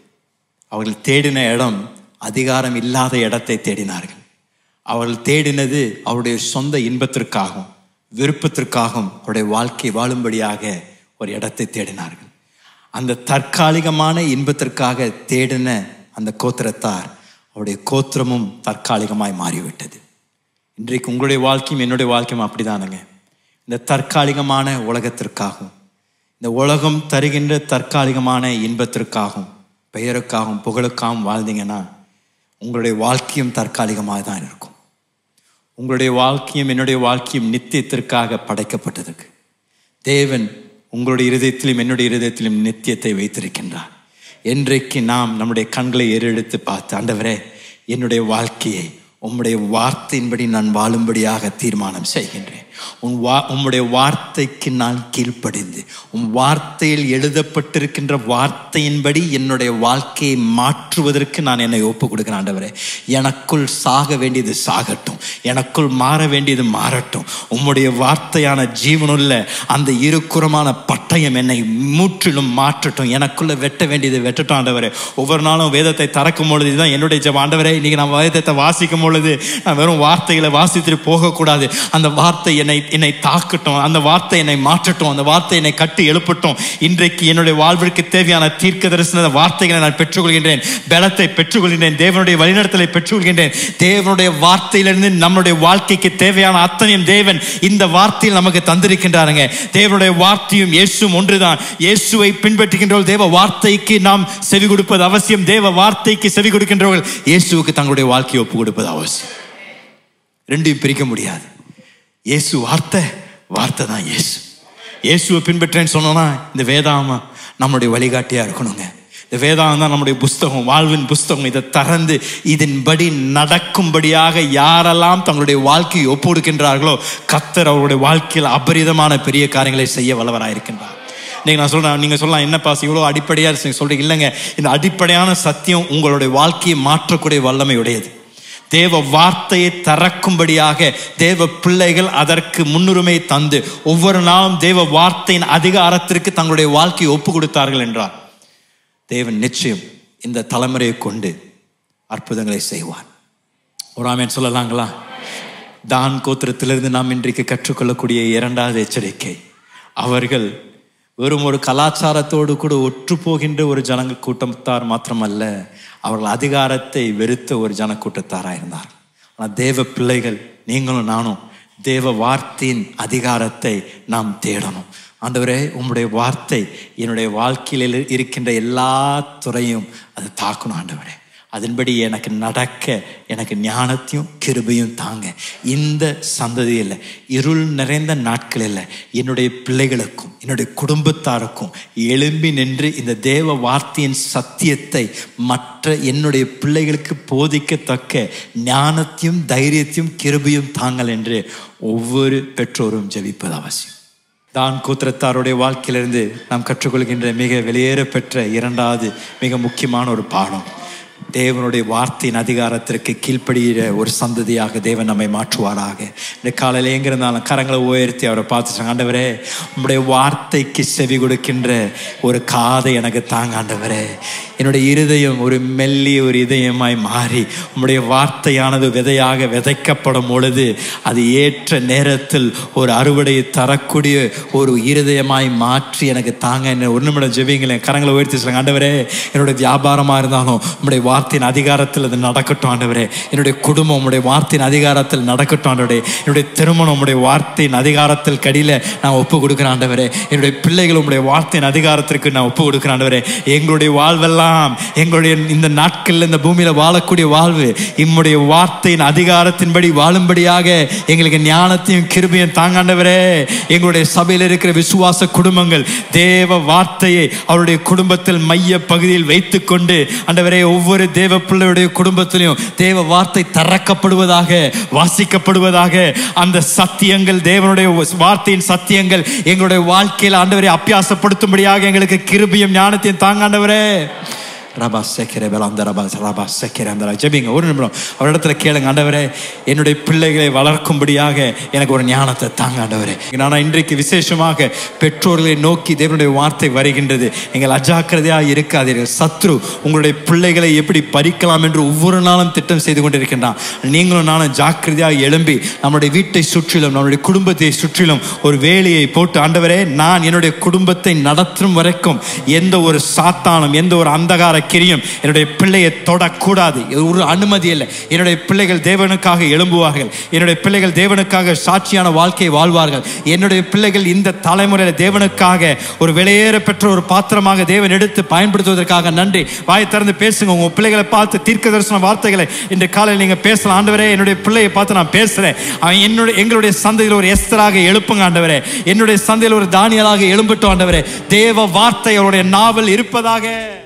அவர்கள் தேடின இடம் அதிகாரம் இல்லாத இடத்தை தேடினார்கள் அவர்கள் தேடினது அவருடைய சொந்த இன்பத்திற்காகவும் விருப்பத்திற்காகவும் அவருடைய வாழ்க்கை வாழும்படியாக ஒரு இடத்தை தேடினார்கள் அந்த தற்காலிகமான இன்பத்திற்காக தேடின அந்த கோத்திரத்தார் அவருடைய கோத்திரமும் தற்காலிகமாய் மாறிவிட்டது இன்றைக்கு உங்களுடைய வாழ்க்கையும் என்னுடைய வாழ்க்கையும் அப்படிதானுங்க இந்த தற்காலிகமான உலகத்திற்காகவும் இந்த உலகம் தருகின்ற தற்காலிகமான இன்பத்திற்காகவும் பெயருக்காகவும் புகழுக்காகவும் வாழ்ந்தீங்கன்னா உங்களுடைய வாழ்க்கையும் தற்காலிகமாக தான் இருக்கும் உங்களுடைய வாழ்க்கையும் என்னுடைய வாழ்க்கையும் நித்தியத்திற்காக படைக்கப்பட்டதுக்கு தேவன் உங்களுடைய இருதயத்திலும் என்னுடைய இருதயத்திலும் நித்தியத்தை வைத்திருக்கின்றார் என்றைக்கு நாம் நம்முடைய கண்களை ஏறெடுத்து பார்த்து ஆண்டவரே என்னுடைய வாழ்க்கையை உம்முடைய வார்த்தையின்படி நான் வாழும்படியாக தீர்மானம் செய்கின்றேன் உன் வா உம்முடைய வார்த்தைக்கு நான் கீழ்ப்படிந்து உன் வார்த்தையில் எழுதப்பட்டிருக்கின்ற வார்த்தையின்படி என்னுடைய வாழ்க்கையை மாற்றுவதற்கு நான் என்னை ஒப்பு கொடுக்கிறேன் ஆண்டவரே எனக்குள் சாக வேண்டியது சாகட்டும் எனக்குள் மாற வேண்டியது மாறட்டும் உம்முடைய வார்த்தையான ஜீவனுள்ள அந்த இருக்குறமான பட்டயம் என்னை முற்றிலும் மாற்றட்டும் எனக்குள்ள வெட்ட வேண்டியது வெட்டட்டும் ஆண்டவரே ஒவ்வொரு நாளும் வேதத்தை திறக்கும் பொழுது தான் என்னுடைய ஜெபம் ஆண்டவரே இன்னைக்கு நான் வேதத்தை வாசிக்கும் பொழுது நான் வெறும் வார்த்தைகளை வாசித்துட்டு போகக்கூடாது அந்த வார்த்தை என்னை என்னை என்னை தாக்கட்டும் அந்த வார்த்தை என்னை மாற்றட்டும் அந்த வார்த்தை என்னை கட்டி எழுப்பட்டும் இன்றைக்கு என்னுடைய வாழ்விற்கு தேவையான தீர்க்க தரிசன வார்த்தைகளை நான் பெற்றுக்கொள்கின்றேன் பலத்தை பெற்றுக்கொள்கின்றேன் தேவனுடைய வழிநடத்தலை பெற்றுக்கொள்கின்றேன் தேவனுடைய வார்த்தையிலிருந்து நம்முடைய வாழ்க்கைக்கு தேவையான அத்தனையும் தேவன் இந்த வார்த்தையில் நமக்கு தந்திருக்கின்றாருங்க தேவனுடைய வார்த்தையும் இயேசுவும் ஒன்றுதான் இயேசுவை பின்பற்றுகின்றவர்கள் தேவ வார்த்தைக்கு நாம் செவி கொடுப்பது அவசியம் தேவ வார்த்தைக்கு செவி கொடுக்கின்றவர்கள் இயேசுவுக்கு தங்களுடைய வாழ்க்கையை ஒப்பு கொடுப்பது அவசியம் ரெண்டையும் பிரிக்க முடியாது இயேசு வார்த்தை வார்த்தை தான் இயேசு இயேசுவை பின்பற்றேன்னு சொன்னோன்னா இந்த வேதாம நம்முடைய வழிகாட்டியா இருக்கணுங்க இந்த வேதாகம் தான் நம்முடைய புஸ்தகம் வாழ்வின் புஸ்தகம் இதை திறந்து இதன்படி நடக்கும்படியாக யாரெல்லாம் தங்களுடைய வாழ்க்கையை ஒப்பு கொடுக்கின்றார்களோ கத்தர் அவருடைய வாழ்க்கையில் அபரிதமான பெரிய காரியங்களை செய்ய வல்லவராயிருக்கின்றார் நீங்க நான் சொல்றேன் நீங்க சொல்லலாம் என்ன பாஸ் இவ்வளோ அடிப்படையா நீங்க சொல்றீங்க இல்லைங்க இந்த அடிப்படையான சத்தியம் உங்களுடைய வாழ்க்கையை மாற்றக்கூடிய வல்லமை உடையது தேவ வார்த்தையை திறக்கும்படியாக தேவ பிள்ளைகள் அதற்கு முன்னுரிமை தந்து ஒவ்வொரு நாளும் தேவ வார்த்தையின் அதிகாரத்திற்கு தங்களுடைய வாழ்க்கையை ஒப்பு கொடுத்தார்கள் என்றார் தேவன் நிச்சயம் இந்த தலைமுறையை கொண்டு அற்புதங்களை செய்வார் ஒரு ஆமேன் சொல்லலாங்களா தான் கோத்திரத்திலிருந்து நாம் இன்றைக்கு கற்றுக்கொள்ளக்கூடிய இரண்டாவது எச்சரிக்கை அவர்கள் வெறும் ஒரு கலாச்சாரத்தோடு கூட ஒற்று போகின்ற ஒரு ஜனங்க கூட்டத்தார் மாத்திரமல்ல அவர்கள் அதிகாரத்தை வெறுத்த ஒரு ஜனக்கூட்டத்தாராக இருந்தார் ஆனால் தேவ பிள்ளைகள் நீங்களும் நானும் தேவ வார்த்தையின் அதிகாரத்தை நாம் தேடணும் ஆண்டவரே உம்முடைய வார்த்தை என்னுடைய வாழ்க்கையில் இருக்கின்ற எல்லா துறையும் அது தாக்கணும் ஆண்டவரே அதன்படி எனக்கு நடக்க எனக்கு ஞானத்தையும் கிருபையும் தாங்க இந்த சந்ததியில் இருள் நிறைந்த நாட்களில் என்னுடைய பிள்ளைகளுக்கும் என்னுடைய குடும்பத்தாருக்கும் எழும்பி நின்று இந்த தேவ வார்த்தையின் சத்தியத்தை மற்ற என்னுடைய பிள்ளைகளுக்கு போதிக்கத்தக்க ஞானத்தையும் தைரியத்தையும் கிருபையும் தாங்கள் என்று ஒவ்வொரு பெற்றோரும் ஜெபிப்பது அவசியம் தான் கூத்திரத்தாருடைய வாழ்க்கையிலிருந்து நாம் கற்றுக்கொள்கின்ற மிக வெளியேற பெற்ற இரண்டாவது மிக முக்கியமான ஒரு பாடம் தேவனுடைய வார்த்தையின் அதிகாரத்திற்கு கீழ்ப்படுகிற ஒரு சந்ததியாக தேவன் நம்மை மாற்றுவாராக இந்த காலையில் எங்க இருந்தாலும் கரங்களை உயர்த்தி அவரை பார்த்துட்டாங்க ஆண்டவரே உங்களுடைய வார்த்தைக்கு செவி கொடுக்கின்ற ஒரு காதை எனக்கு தாங்க ஆண்டவரே என்னுடைய இருதயம் ஒரு மெல்லிய ஒரு இதயமாய் மாறி உம்முடைய வார்த்தையானது விதையாக விதைக்கப்படும் பொழுது அது ஏற்ற நேரத்தில் ஒரு அறுவடையை தரக்கூடிய ஒரு இருதயமாய் மாற்றி எனக்கு தாங்க என்ன ஒரு நிமிடம் ஜெபிங்களேன் கரங்களை உயர்த்தி சொல்லுங்க ஆண்டவரே என்னுடைய வியாபாரமா இருந்தாலும் உம்முடைய வார்த்தையின் அதிகாரத்தில் அது நடக்கட்டும் ஆண்டவரே என்னுடைய குடும்பம் உம்முடைய வார்த்தையின் அதிகாரத்தில் நடக்கட்டும் ஆண்டவரே என்னுடைய திருமணம் உம்முடைய வார்த்தையின் அதிகாரத்தில் கடியில நான் ஒப்பு கொடுக்கிறேன் ஆண்டவரே என்னுடைய பிள்ளைகள் உம்முடைய வார்த்தையின் அதிகாரத்திற்கு நான் ஒப்பு கொடுக்கிறேன் ஆண்டவரே எங்களுடைய வாழ்வெல்லாம் எங்களுடைய இந்த நாட்கள்ல இந்த பூமியில வாழக்கூடிய வாழ்வு இம்முடைய வார்த்தையின் அதிகாரத்தின்படி வாழும்படியாக எங்களுக்கு ஞானத்தையும் கிருபையும் தாங்காண்டவரே எங்களுடைய சபையில் இருக்கிற விசுவாச குடும்பங்கள் தேவ வார்த்தையை அவருடைய குடும்பத்தில் மைய பகுதியில் வைத்துக்கொண்டு ஆண்டவரே ஒவ்வொரு தேவ பிள்ளையுடைய குடும்பத்திலையும் தேவ வார்த்தை திறக்கப்படுவதாக வாசிக்கப்படுவதாக அந்த சத்தியங்கள் தேவனுடைய வார்த்தையின் சத்தியங்கள் எங்களுடைய வாழ்க்கையில் ஆண்டவரை அப்பியாசப்படுத்தும்படியாக எங்களுக்கு கிருபியும் ஞானத்தையும் தாங்காண்டவரே ரபா செக்கிர அந்த ரபா ரபா செக்கிர அந்த ஜெபிங்க ஒரு நிமிடம் அவரிடத்துல கேளுங்க ஆண்டவரே என்னுடைய பிள்ளைகளை வளர்க்கும்படியாக எனக்கு ஒரு ஞானத்தை தாங்க ஆண்டவரே நான் இன்றைக்கு விசேஷமாக பெற்றோர்களை நோக்கி தேவனுடைய வார்த்தை வருகின்றது நீங்கள் அஜாக்கிரதையாக இருக்காதீர்கள் சத்ரு உங்களுடைய பிள்ளைகளை எப்படி பறிக்கலாம் என்று ஒவ்வொரு நாளும் திட்டம் செய்து கொண்டிருக்கின்றான் நீங்களும் நானும் ஜாக்கிரதையாக எழும்பி நம்முடைய வீட்டை சுற்றிலும் நம்முடைய குடும்பத்தை சுற்றிலும் ஒரு வேலையை போட்டு ஆண்டவரே நான் என்னுடைய குடும்பத்தை நடத்தும் வரைக்கும் எந்த ஒரு சாத்தானும் எந்த ஒரு அந்தகார கிரியும் என்னுடைய பிள்ளையை தொடக்கூடாது இது ஒரு அனுமதி இல்லை என்னுடைய பிள்ளைகள் தேவனுக்காக எழும்புவார்கள் என்னுடைய பிள்ளைகள் தேவனுக்காக சாட்சியான வாழ்க்கையை வாழ்வார்கள் என்னுடைய பிள்ளைகள் இந்த தலைமுறையில் தேவனுக்காக ஒரு வெளியேற பெற்ற ஒரு பாத்திரமாக தேவன் எடுத்து பயன்படுத்துவதற்காக நன்றி வாயை திறந்து பேசுங்க உங்க பிள்ளைகளை பார்த்து தீர்க்க தரிசன வார்த்தைகளை இன்று காலையில் நீங்க பேசலாம் ஆண்டவரே என்னுடைய பிள்ளையை பார்த்து நான் பேசுறேன் அவன் என்னுடைய எங்களுடைய சந்தையில் ஒரு எஸ்தராக எழுப்புங்க ஆண்டவரே என்னுடைய சந்தையில் ஒரு தானியலாக எழும்பட்டும் ஆண்டவரே தேவ வார்த்தை அவருடைய நாவல் இருப்பதாக